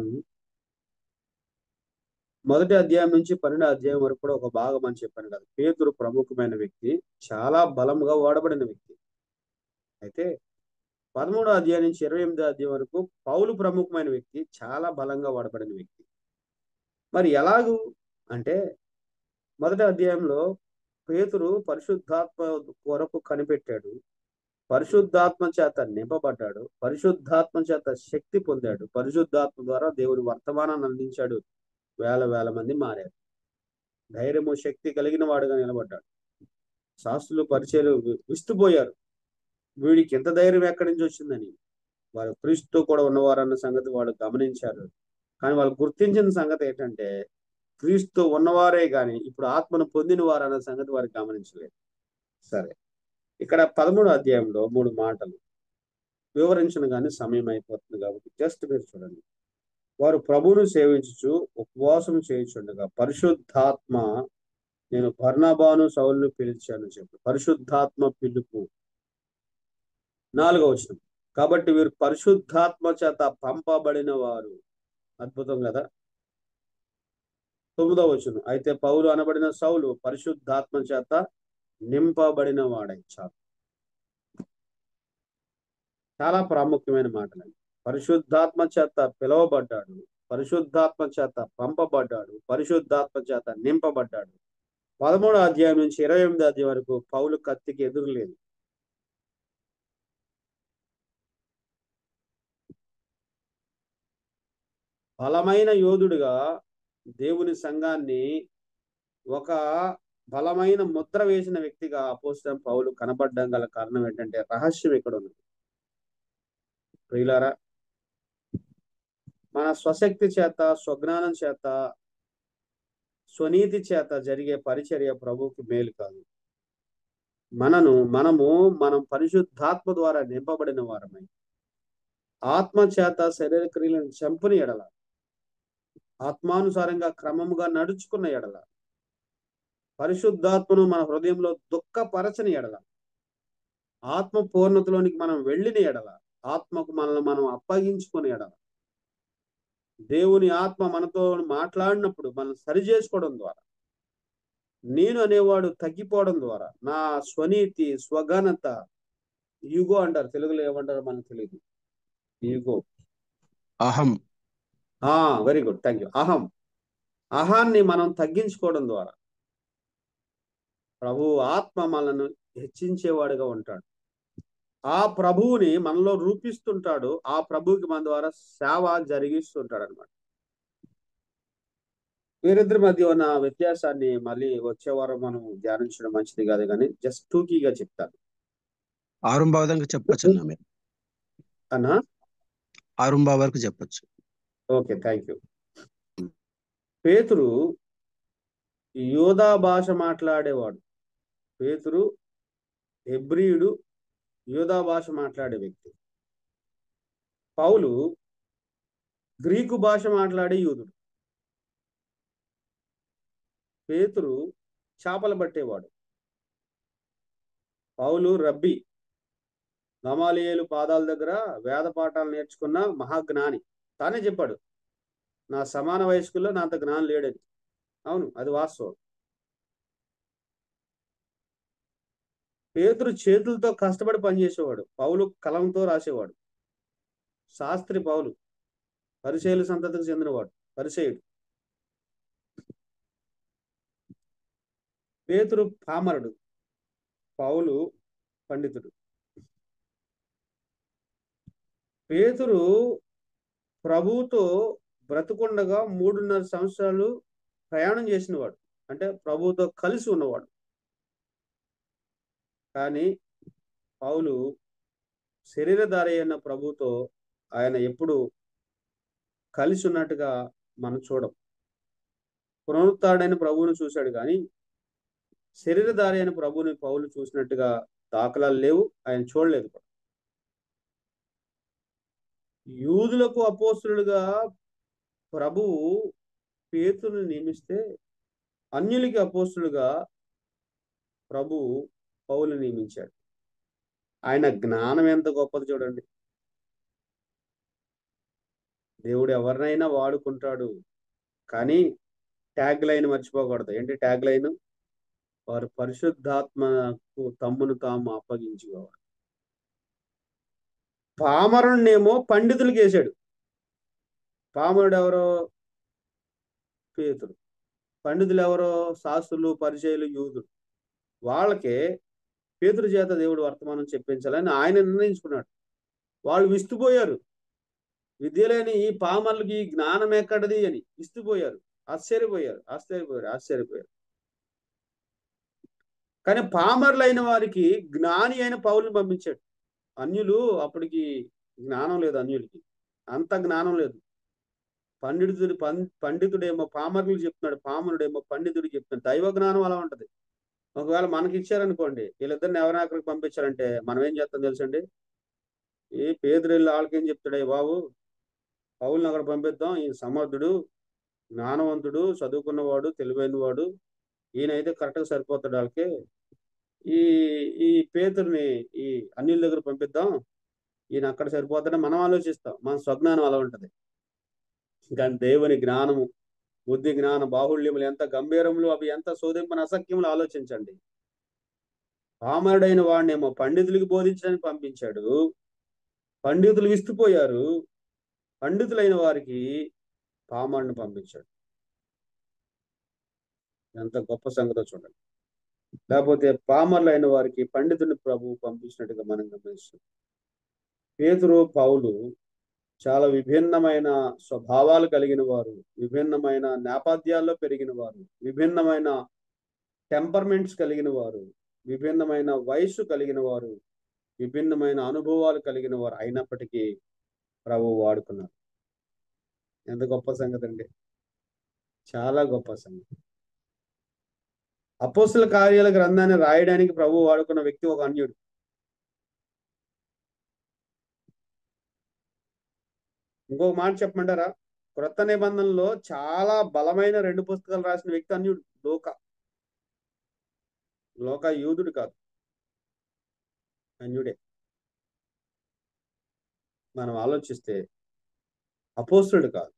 మొదటి అధ్యాయం నుంచి పన్నెండో అధ్యాయం వరకు కూడా ఒక భాగం అని చెప్పాను కదా పేతురు ప్రముఖమైన వ్యక్తి చాలా బలంగా వాడబడిన వ్యక్తి అయితే పదమూడో అధ్యాయం నుంచి ఇరవై ఎనిమిదో అధ్యాయం వరకు పౌలు ప్రముఖమైన వ్యక్తి చాలా బలంగా వాడబడిన వ్యక్తి మరి ఎలాగూ అంటే మొదటి అధ్యాయంలో పేతురు పరిశుద్ధాత్మ కొరకు కనిపెట్టాడు పరిశుద్ధాత్మ చేత నింపబడ్డాడు పరిశుద్ధాత్మ చేత శక్తి పొందాడు పరిశుద్ధాత్మ ద్వారా దేవుని వర్తమానాన్ని అందించాడు వేల వేల మంది మారారు ధైర్యము శక్తి కలిగిన వాడుగా నిలబడ్డాడు శాస్త్రులు పరిచయలు విస్తుపోయారు వీడికి ఎంత ధైర్యం ఎక్కడి నుంచి వచ్చిందని వారు క్రీస్తు కూడా ఉన్నవారన్న సంగతి వాళ్ళు గమనించారు కానీ వాళ్ళు గుర్తించిన సంగతి ఏంటంటే క్రీస్తు ఉన్నవారే కానీ ఇప్పుడు ఆత్మను పొందిన వారు అన్న సంగతి వారికి గమనించలేదు సరే ఇక్కడ పదమూడు అధ్యాయంలో మూడు మాటలు వివరించిన కానీ సమయం అయిపోతుంది కాబట్టి జస్ట్ మీరు చూడండి వారు ప్రభువును సేవించుచు ఉపవాసం చేయుచుండగా పరిశుద్ధాత్మ నేను బర్నాబాను సౌలును పిలిచాను చెప్పి పరిశుద్ధాత్మ పిలుపు నాలుగో వచనం కాబట్టి వీరు పరిశుద్ధాత్మ చేత పంపబడిన వారు అద్భుతం కదా తొమ్మిదో వచనం అయితే పౌలు అనబడిన సౌలు పరిశుద్ధాత్మ చేత నింపబడిన వాడై చాలు చాలా ప్రాముఖ్యమైన మాటలు పరిశుద్ధాత్మ చేత పిలువబడ్డాడు పరిశుద్ధాత్మ చేత పంపబడ్డాడు పరిశుద్ధాత్మ చేత నింపబడ్డాడు పదమూడో అధ్యాయం నుంచి ఇరవై ఎనిమిది అధ్యాయం వరకు పౌలు కత్తికి ఎదురు లేదు బలమైన యోధుడుగా దేవుని సంఘాన్ని ఒక బలమైన ముద్ర వేసిన వ్యక్తిగా అపోస్తం పౌలు కనబడడం గల కారణం ఏంటంటే రహస్యం ఇక్కడ ఉంది ప్రియులారా మన స్వశక్తి చేత స్వజ్ఞానం చేత స్వనీతి చేత జరిగే పరిచర్య ప్రభువుకి మేలు కాదు మనను మనము మనం పరిశుద్ధాత్మ ద్వారా నింపబడిన వారమై ఆత్మ చేత శరీర క్రియలను చంపుని ఎడల ఆత్మానుసారంగా క్రమముగా నడుచుకున్న ఎడల పరిశుద్ధాత్మను మన హృదయంలో దుఃఖపరచని ఎడల ఆత్మ పూర్ణతలోనికి మనం వెళ్ళిన ఎడల ఆత్మకు మనల్ని మనం అప్పగించుకుని ఎడల దేవుని ఆత్మ మనతో మాట్లాడినప్పుడు మనం సరి చేసుకోవడం ద్వారా నేను అనేవాడు తగ్గిపోవడం ద్వారా నా స్వనీతి స్వఘనత యుగో అంటారు తెలుగులో ఏమంటారు మనకు తెలియదు యుగో అహం ఆ వెరీ గుడ్ థ్యాంక్ యూ అహం అహాన్ని మనం తగ్గించుకోవడం ద్వారా ప్రభు ఆత్మ మనను హెచ్చించేవాడుగా ఉంటాడు ఆ ప్రభువుని మనలో రూపిస్తుంటాడు ఆ ప్రభువుకి మన ద్వారా సేవ జరిగిస్తుంటాడు అనమాట వీరిద్దరి మధ్య ఉన్న వ్యత్యాసాన్ని మళ్ళీ వచ్చే వారం మనం ధ్యానించడం మంచిది కాదు కానీ జస్ట్ టూకీగా చెప్తాను ఆరుంబావ దాకా చెప్పొచ్చు అన్న మీరు అన్నా ఆరుంబావ వరకు చెప్పొచ్చు ఓకే థ్యాంక్ యూ పేతురు యోధా భాష మాట్లాడేవాడు పేతురు హెబ్రియుడు యోధా భాష మాట్లాడే వ్యక్తి పౌలు గ్రీకు భాష మాట్లాడే యూదుడు పేతురు చేపలు పట్టేవాడు పౌలు రబ్బీ గమాలియేలు పాదాల దగ్గర వేద పాఠాలు నేర్చుకున్న మహాజ్ఞాని తానే చెప్పాడు నా సమాన వయస్కుల్లో నా అంత జ్ఞానం లేడని అవును అది వాస్తవం పేతురు చేతులతో కష్టపడి పనిచేసేవాడు పౌలు కలంతో రాసేవాడు శాస్త్రి పౌలు పరిచయలు సంతతికి చెందినవాడు పరిచయుడు పేతురు పామరుడు పౌలు పండితుడు పేతురు ప్రభువుతో బ్రతుకుండగా మూడున్నర సంవత్సరాలు ప్రయాణం చేసినవాడు అంటే ప్రభువుతో కలిసి ఉన్నవాడు కానీ పౌలు శరీరధారి అయిన ప్రభుతో ఆయన ఎప్పుడు కలిసి ఉన్నట్టుగా మనం చూడం పునరుత్డైన ప్రభువును చూశాడు కానీ శరీరధారి అయిన ప్రభువుని పౌలు చూసినట్టుగా దాఖలాలు లేవు ఆయన చూడలేదు కూడా యూదులకు అపోస్తులుగా ప్రభువు పేతుని నియమిస్తే అన్యులకి అపోస్తులుగా ప్రభు పౌలు నియమించాడు ఆయన జ్ఞానం ఎంత గొప్పది చూడండి దేవుడు ఎవరినైనా వాడుకుంటాడు కానీ ట్యాగ్ లైన్ మర్చిపోకూడదు ఏంటి ట్యాగ్ లైన్ వారు పరిశుద్ధాత్మకు తమ్మును తాము అప్పగించుకోవాలి పామరుణ్ణేమో పండితులకు వేశాడు పామరుడు ఎవరో పేతుడు పండితులు ఎవరో శాస్త్రులు పరిచయులు యూదులు వాళ్ళకే పేతురు చేత దేవుడు వర్తమానం చెప్పించాలని ఆయన నిర్ణయించుకున్నాడు వాళ్ళు విస్తుపోయారు విద్య లేని ఈ పామర్లకి ఈ జ్ఞానం ఎక్కడది అని విస్తుపోయారు ఆశ్చర్యపోయారు ఆశ్చర్యపోయారు ఆశ్చర్యపోయారు కానీ పామర్లైన వారికి జ్ఞాని అయిన పౌరుని పంపించాడు అన్యులు అప్పటికి జ్ఞానం లేదు అన్యులకి అంత జ్ఞానం లేదు పండితుడు పండితుడేమో పామరులు చెప్తున్నాడు పామరుడేమో పండితుడు చెప్తున్నాడు దైవ జ్ఞానం అలా ఉంటది ఒకవేళ మనకి ఇచ్చారనుకోండి వీళ్ళిద్దరిని ఎవరిని అక్కడికి పంపించారంటే మనం ఏం చేస్తాం తెలుసండి ఏ పేదరిల్లు వాళ్ళకేం చెప్తాడే బాబు పౌల్ని అక్కడ పంపిద్దాం ఈయన సమర్థుడు జ్ఞానవంతుడు చదువుకున్నవాడు తెలివైనవాడు ఈయనైతే కరెక్ట్గా సరిపోతాడు వాళ్ళకి ఈ ఈ పేతుర్ని ఈ అన్నిల దగ్గర పంపిద్దాం ఈయన అక్కడ సరిపోతాడని మనం ఆలోచిస్తాం మన స్వజ్ఞానం అలా ఉంటది కానీ దేవుని జ్ఞానము బుద్ధి జ్ఞాన బాహుళ్యములు ఎంత గంభీరములు అవి ఎంత శోధింపని అసఖ్యములు ఆలోచించండి పామరుడైన వాడినేమో పండితులకి బోధించడానికి పంపించాడు పండితులు విస్తుపోయారు పండితులైన వారికి పామరుని పంపించాడు ఎంత గొప్ప సంగతో చూడండి లేకపోతే పామర్లైన వారికి పండితుని ప్రభువు పంపించినట్టుగా మనం గమనిస్తాం పేతురు పౌలు చాలా విభిన్నమైన స్వభావాలు కలిగిన వారు విభిన్నమైన నేపథ్యాల్లో పెరిగిన వారు విభిన్నమైన టెంపర్మెంట్స్ కలిగిన వారు విభిన్నమైన వయస్సు కలిగిన వారు విభిన్నమైన అనుభవాలు కలిగిన వారు అయినప్పటికీ ప్రభు వాడుకున్నారు ఎంత గొప్ప సంగతి అండి చాలా గొప్ప సంగతి అపోస్తుల కార్యాల గ్రంథాన్ని రాయడానికి ప్రభు వాడుకున్న వ్యక్తి ఒక అన్యుడు ఇంకొక మాట చెప్పమంటారా క్రొత్త నిబంధనలో చాలా బలమైన రెండు పుస్తకాలు రాసిన వ్యక్తి అన్యుడు లోక లోక యూదుడు కాదు అన్యుడే మనం ఆలోచిస్తే అపోస్తుడు కాదు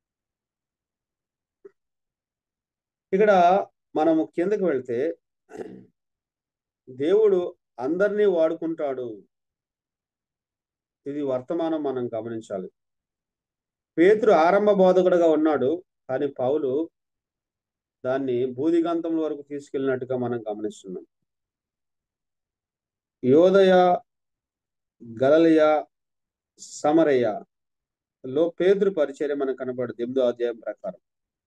ఇక్కడ మనము కిందకి వెళ్తే దేవుడు అందరినీ వాడుకుంటాడు ఇది వర్తమానం మనం గమనించాలి పేతురు ఆరంభ బోధకుడుగా ఉన్నాడు కానీ పౌలు దాన్ని భూదిగంతం వరకు తీసుకెళ్ళినట్టుగా మనం గమనిస్తున్నాం యోదయ గలలియ సమరయ్య లో పేతురు పరిచర్య మనకు కనబడుతుంది ఎనిమిదో అధ్యాయం ప్రకారం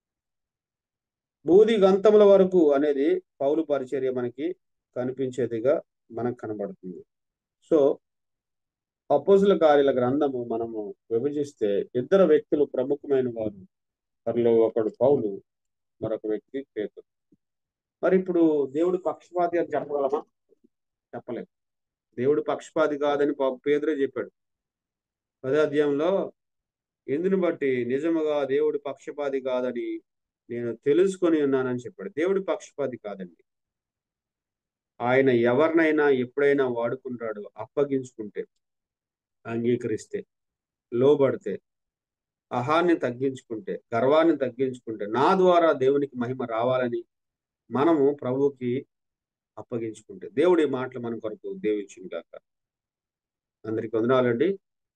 బూది గంతముల వరకు అనేది పౌలు పరిచర్య మనకి కనిపించేదిగా మనకు కనబడుతుంది సో అపోజుల కార్యాల గ్రంథము మనము విభజిస్తే ఇద్దరు వ్యక్తులు ప్రముఖమైన వారు వారిలో ఒకడు పౌలు మరొక వ్యక్తి పేతురు మరి ఇప్పుడు దేవుడు పక్షపాతి అని చెప్పగలమా చెప్పలేదు దేవుడు పక్షపాతి కాదని పేదరే చెప్పాడు పదే అధ్యాయంలో ఎందుని బట్టి నిజముగా దేవుడు పక్షపాతి కాదని నేను తెలుసుకొని ఉన్నానని చెప్పాడు దేవుడు పక్షపాతి కాదండి ఆయన ఎవరినైనా ఎప్పుడైనా వాడుకుంటాడు అప్పగించుకుంటే అంగీకరిస్తే లోబడితే అహాన్ని తగ్గించుకుంటే గర్వాన్ని తగ్గించుకుంటే నా ద్వారా దేవునికి మహిమ రావాలని మనము ప్రభువుకి అప్పగించుకుంటే దేవుడి మాటలు మన కొరకు దేవించింది కాక అందరికి వందనాలండి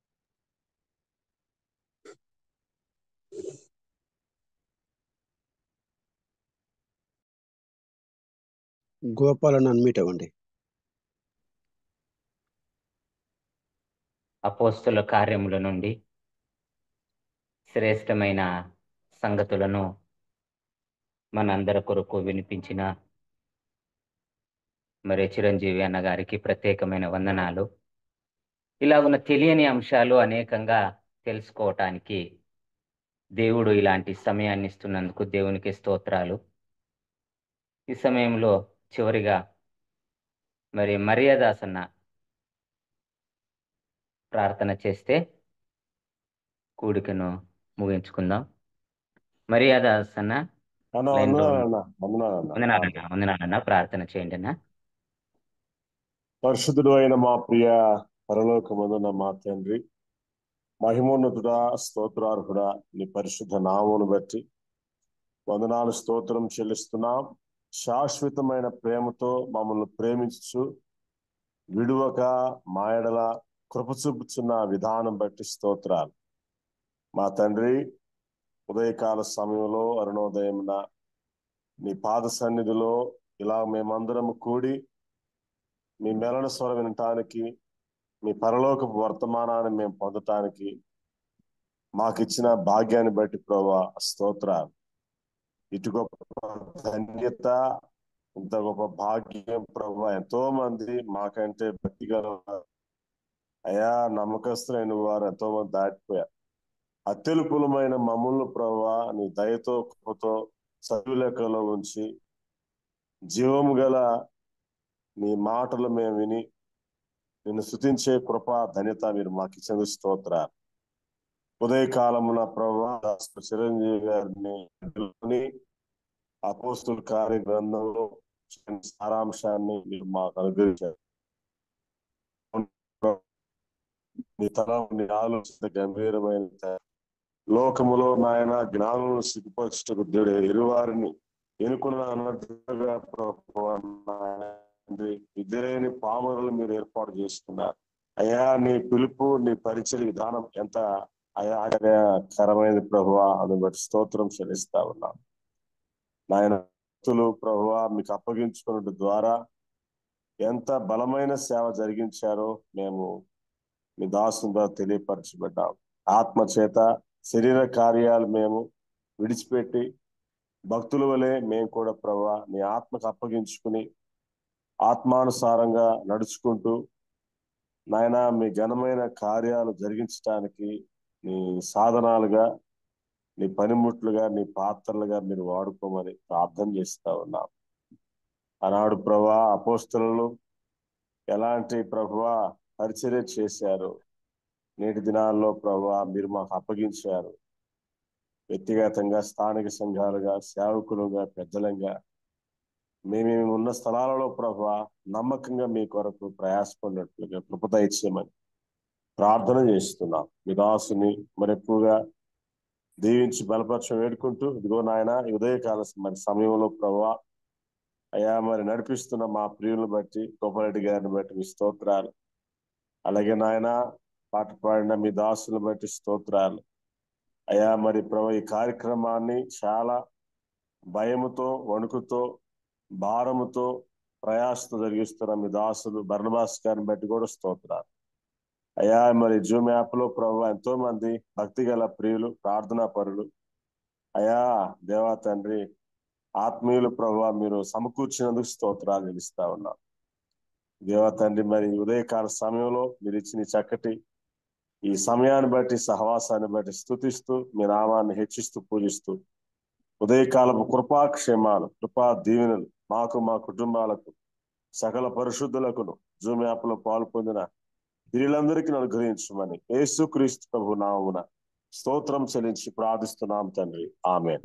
గోపాలను అన్మీట్ అవ్వండి అపోస్తుల కార్యముల నుండి శ్రేష్టమైన సంగతులను మనందరి కొరకు వినిపించిన మరి చిరంజీవి అన్న గారికి ప్రత్యేకమైన వందనాలు ఇలా ఉన్న తెలియని అంశాలు అనేకంగా తెలుసుకోవటానికి దేవుడు ఇలాంటి సమయాన్ని ఇస్తున్నందుకు దేవునికి స్తోత్రాలు ఈ సమయంలో చివరిగా మరి మర్యాదాసన్న ప్రార్థన చేస్తే కూడికను ముగించుకుందాం మర్యాదాసన్న అన్న లైన్ లో వందనాలన్న వందనాలన్న వందనాలన్న వందనాలన్న ప్రార్థన చేయండి అన్న పరిశుద్ధుడు అయిన మా ప్రియ పరలోకమందున మా తండ్రి మహిమోన్నతుడా స్తోత్రార్హుడా నీ పరిశుద్ధ నామమును బట్టి వందనాలు స్తోత్రం చెల్లిస్తున్నాం శాశ్వతమైన ప్రేమతో మమ్మల్ని ప్రేమించు విడువక మాయడల కృప చూపుచున్న విధానం బట్టి స్తోత్రాలు మా తండ్రి ఉదయకాల సమయంలో అరుణోదయమున నీ పాద సన్నిధిలో ఇలా మేమందరం కూడి మీ మెలన స్వర వినటానికి మీ పరలోకపు వర్తమానాన్ని మేము పొందటానికి మాకిచ్చిన భాగ్యాన్ని బట్టి ప్రభా స్తోత్రాలు ఇటు గొప్ప ధన్యత ఇంత గొప్ప భాగ్యం ప్రభా ఎంతో మంది మాకంటే భక్తి గల అయా నమ్మకస్తులైన వారు ఎంతో మంది దాటిపోయారు అత్యల్పులమైన మమ్మల్ని ప్రభా నీ దయతో కృపతో సర్వులెక్కలో ఉంచి జీవము గల నీ మాటలు మేము విని నిన్ను స్థుతించే కృప ధన్యత మీరు మాకు ఇచ్చేందుకు స్తోత్రాలు ఉదయకాలమున ప్రభా చిరంజీవి గారిని పిలుచుకొని అపోస్తుల కార్య గ్రంథంలో సారాంశాన్ని మీరు మాకు అనుగ్రహించారు నీ తలం నీ ఆలోచన గంభీరమైన లోకములో నాయన జ్ఞానం సిగ్గుపరచుటకు దేవుడు ఇరువారిని ఎన్నుకున్న అన్నట్టుగా ఇద్దరేని పామరులు మీరు ఏర్పాటు చేసుకున్నారు అయ్యా నీ పిలుపు నీ పరిచయ విధానం ఎంత అయాకరమైనది ప్రభువా అని బట్టి స్తోత్రం చెల్లిస్తా ఉన్నాం నాయన భక్తులు ప్రభువా మీకు అప్పగించుకున్న ద్వారా ఎంత బలమైన సేవ జరిగించారో మేము మీ దాసుగా తెలియపరచబడ్డాం ఆత్మ చేత శరీర కార్యాలు మేము విడిచిపెట్టి భక్తుల వలె మేము కూడా ప్రభా నీ ఆత్మకు అప్పగించుకుని ఆత్మానుసారంగా నడుచుకుంటూ నాయన మీ ఘనమైన కార్యాలు జరిగించడానికి నీ సాధనాలుగా నీ పనిముట్లుగా నీ పాత్రలుగా మీరు వాడుకోమని ప్రార్థన చేస్తా ఉన్నాం ఆనాడు ప్రభా అపోస్తులు ఎలాంటి ప్రభా పరిచర్య చేశారు నేటి దినాల్లో ప్రభా మీరు మాకు అప్పగించారు వ్యక్తిగతంగా స్థానిక సంఘాలుగా సేవకులుగా పెద్దలంగా మేమేమి ఉన్న స్థలాలలో ప్రభా నమ్మకంగా మీ కొరకు ప్రయాసపడినట్లుగా కృపత ఇచ్చేయమని ప్రార్థన చేస్తున్నాం మీ దాసుని మరి ఎక్కువగా దీవించి బలపరచం వేడుకుంటూ ఇదిగో నాయన ఉదయకాల మరి సమయంలో ప్రభా అయా మరి నడిపిస్తున్న మా ప్రియులను బట్టి గోపారెడ్డి గారిని బట్టి మీ స్తోత్రాలు అలాగే నాయన పాట పాడిన మీ దాసులను బట్టి స్తోత్రాలు అయా మరి ప్రభు ఈ కార్యక్రమాన్ని చాలా భయముతో వణుకుతో భారముతో ప్రయాసతో జరిగిస్తున్న మీ దాసులు బర్ణబాస్ గారిని బట్టి కూడా స్తోత్రాలు అయా మరి జూమ్ యాప్ లో ప్రభు ఎంతో మంది భక్తి గల ప్రియులు ప్రార్థనా పరులు అయా దేవా తండ్రి ఆత్మీయులు ప్రభు మీరు సమకూర్చినందుకు స్తోత్రాలు నిలుస్తా ఉన్నాం దేవా తండ్రి మరి ఉదయకాల సమయంలో మీరు ఇచ్చిన చక్కటి ఈ సమయాన్ని బట్టి సహవాసాన్ని బట్టి స్థుతిస్తూ మీ నామాన్ని హెచ్చిస్తూ పూజిస్తూ ఉదయకాలపు కృపాక్షేమాలు కృపా దీవెనలు మాకు మా కుటుంబాలకు సకల పరిశుద్ధులకును జూమ్ యాప్ లో పాల్పొందిన వీళ్ళందరికీ అనుగ్రహించమని యేసు క్రీస్తు ప్రభు నామున స్తోత్రం చెల్లించి ప్రార్థిస్తున్నాం తండ్రి ఆమె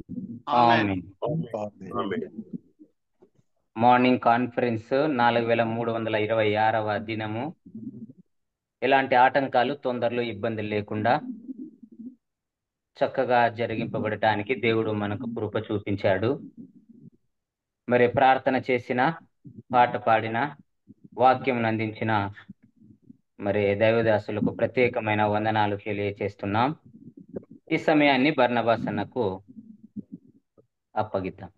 మార్నింగ్ కాన్ఫరెన్స్ నాలుగు వేల మూడు వందల ఇరవై ఆరవ దినము ఎలాంటి ఆటంకాలు తొందరలు ఇబ్బందులు లేకుండా చక్కగా జరిగింపబడటానికి దేవుడు మనకు కృప చూపించాడు మరి ప్రార్థన చేసిన పాట పాడిన వాక్యం అందించిన మరి దైవదాసులకు ప్రత్యేకమైన వందనాలు తెలియచేస్తున్నాం ఈ సమయాన్ని బర్ణబాసన్నకు అప్పగిద్దాం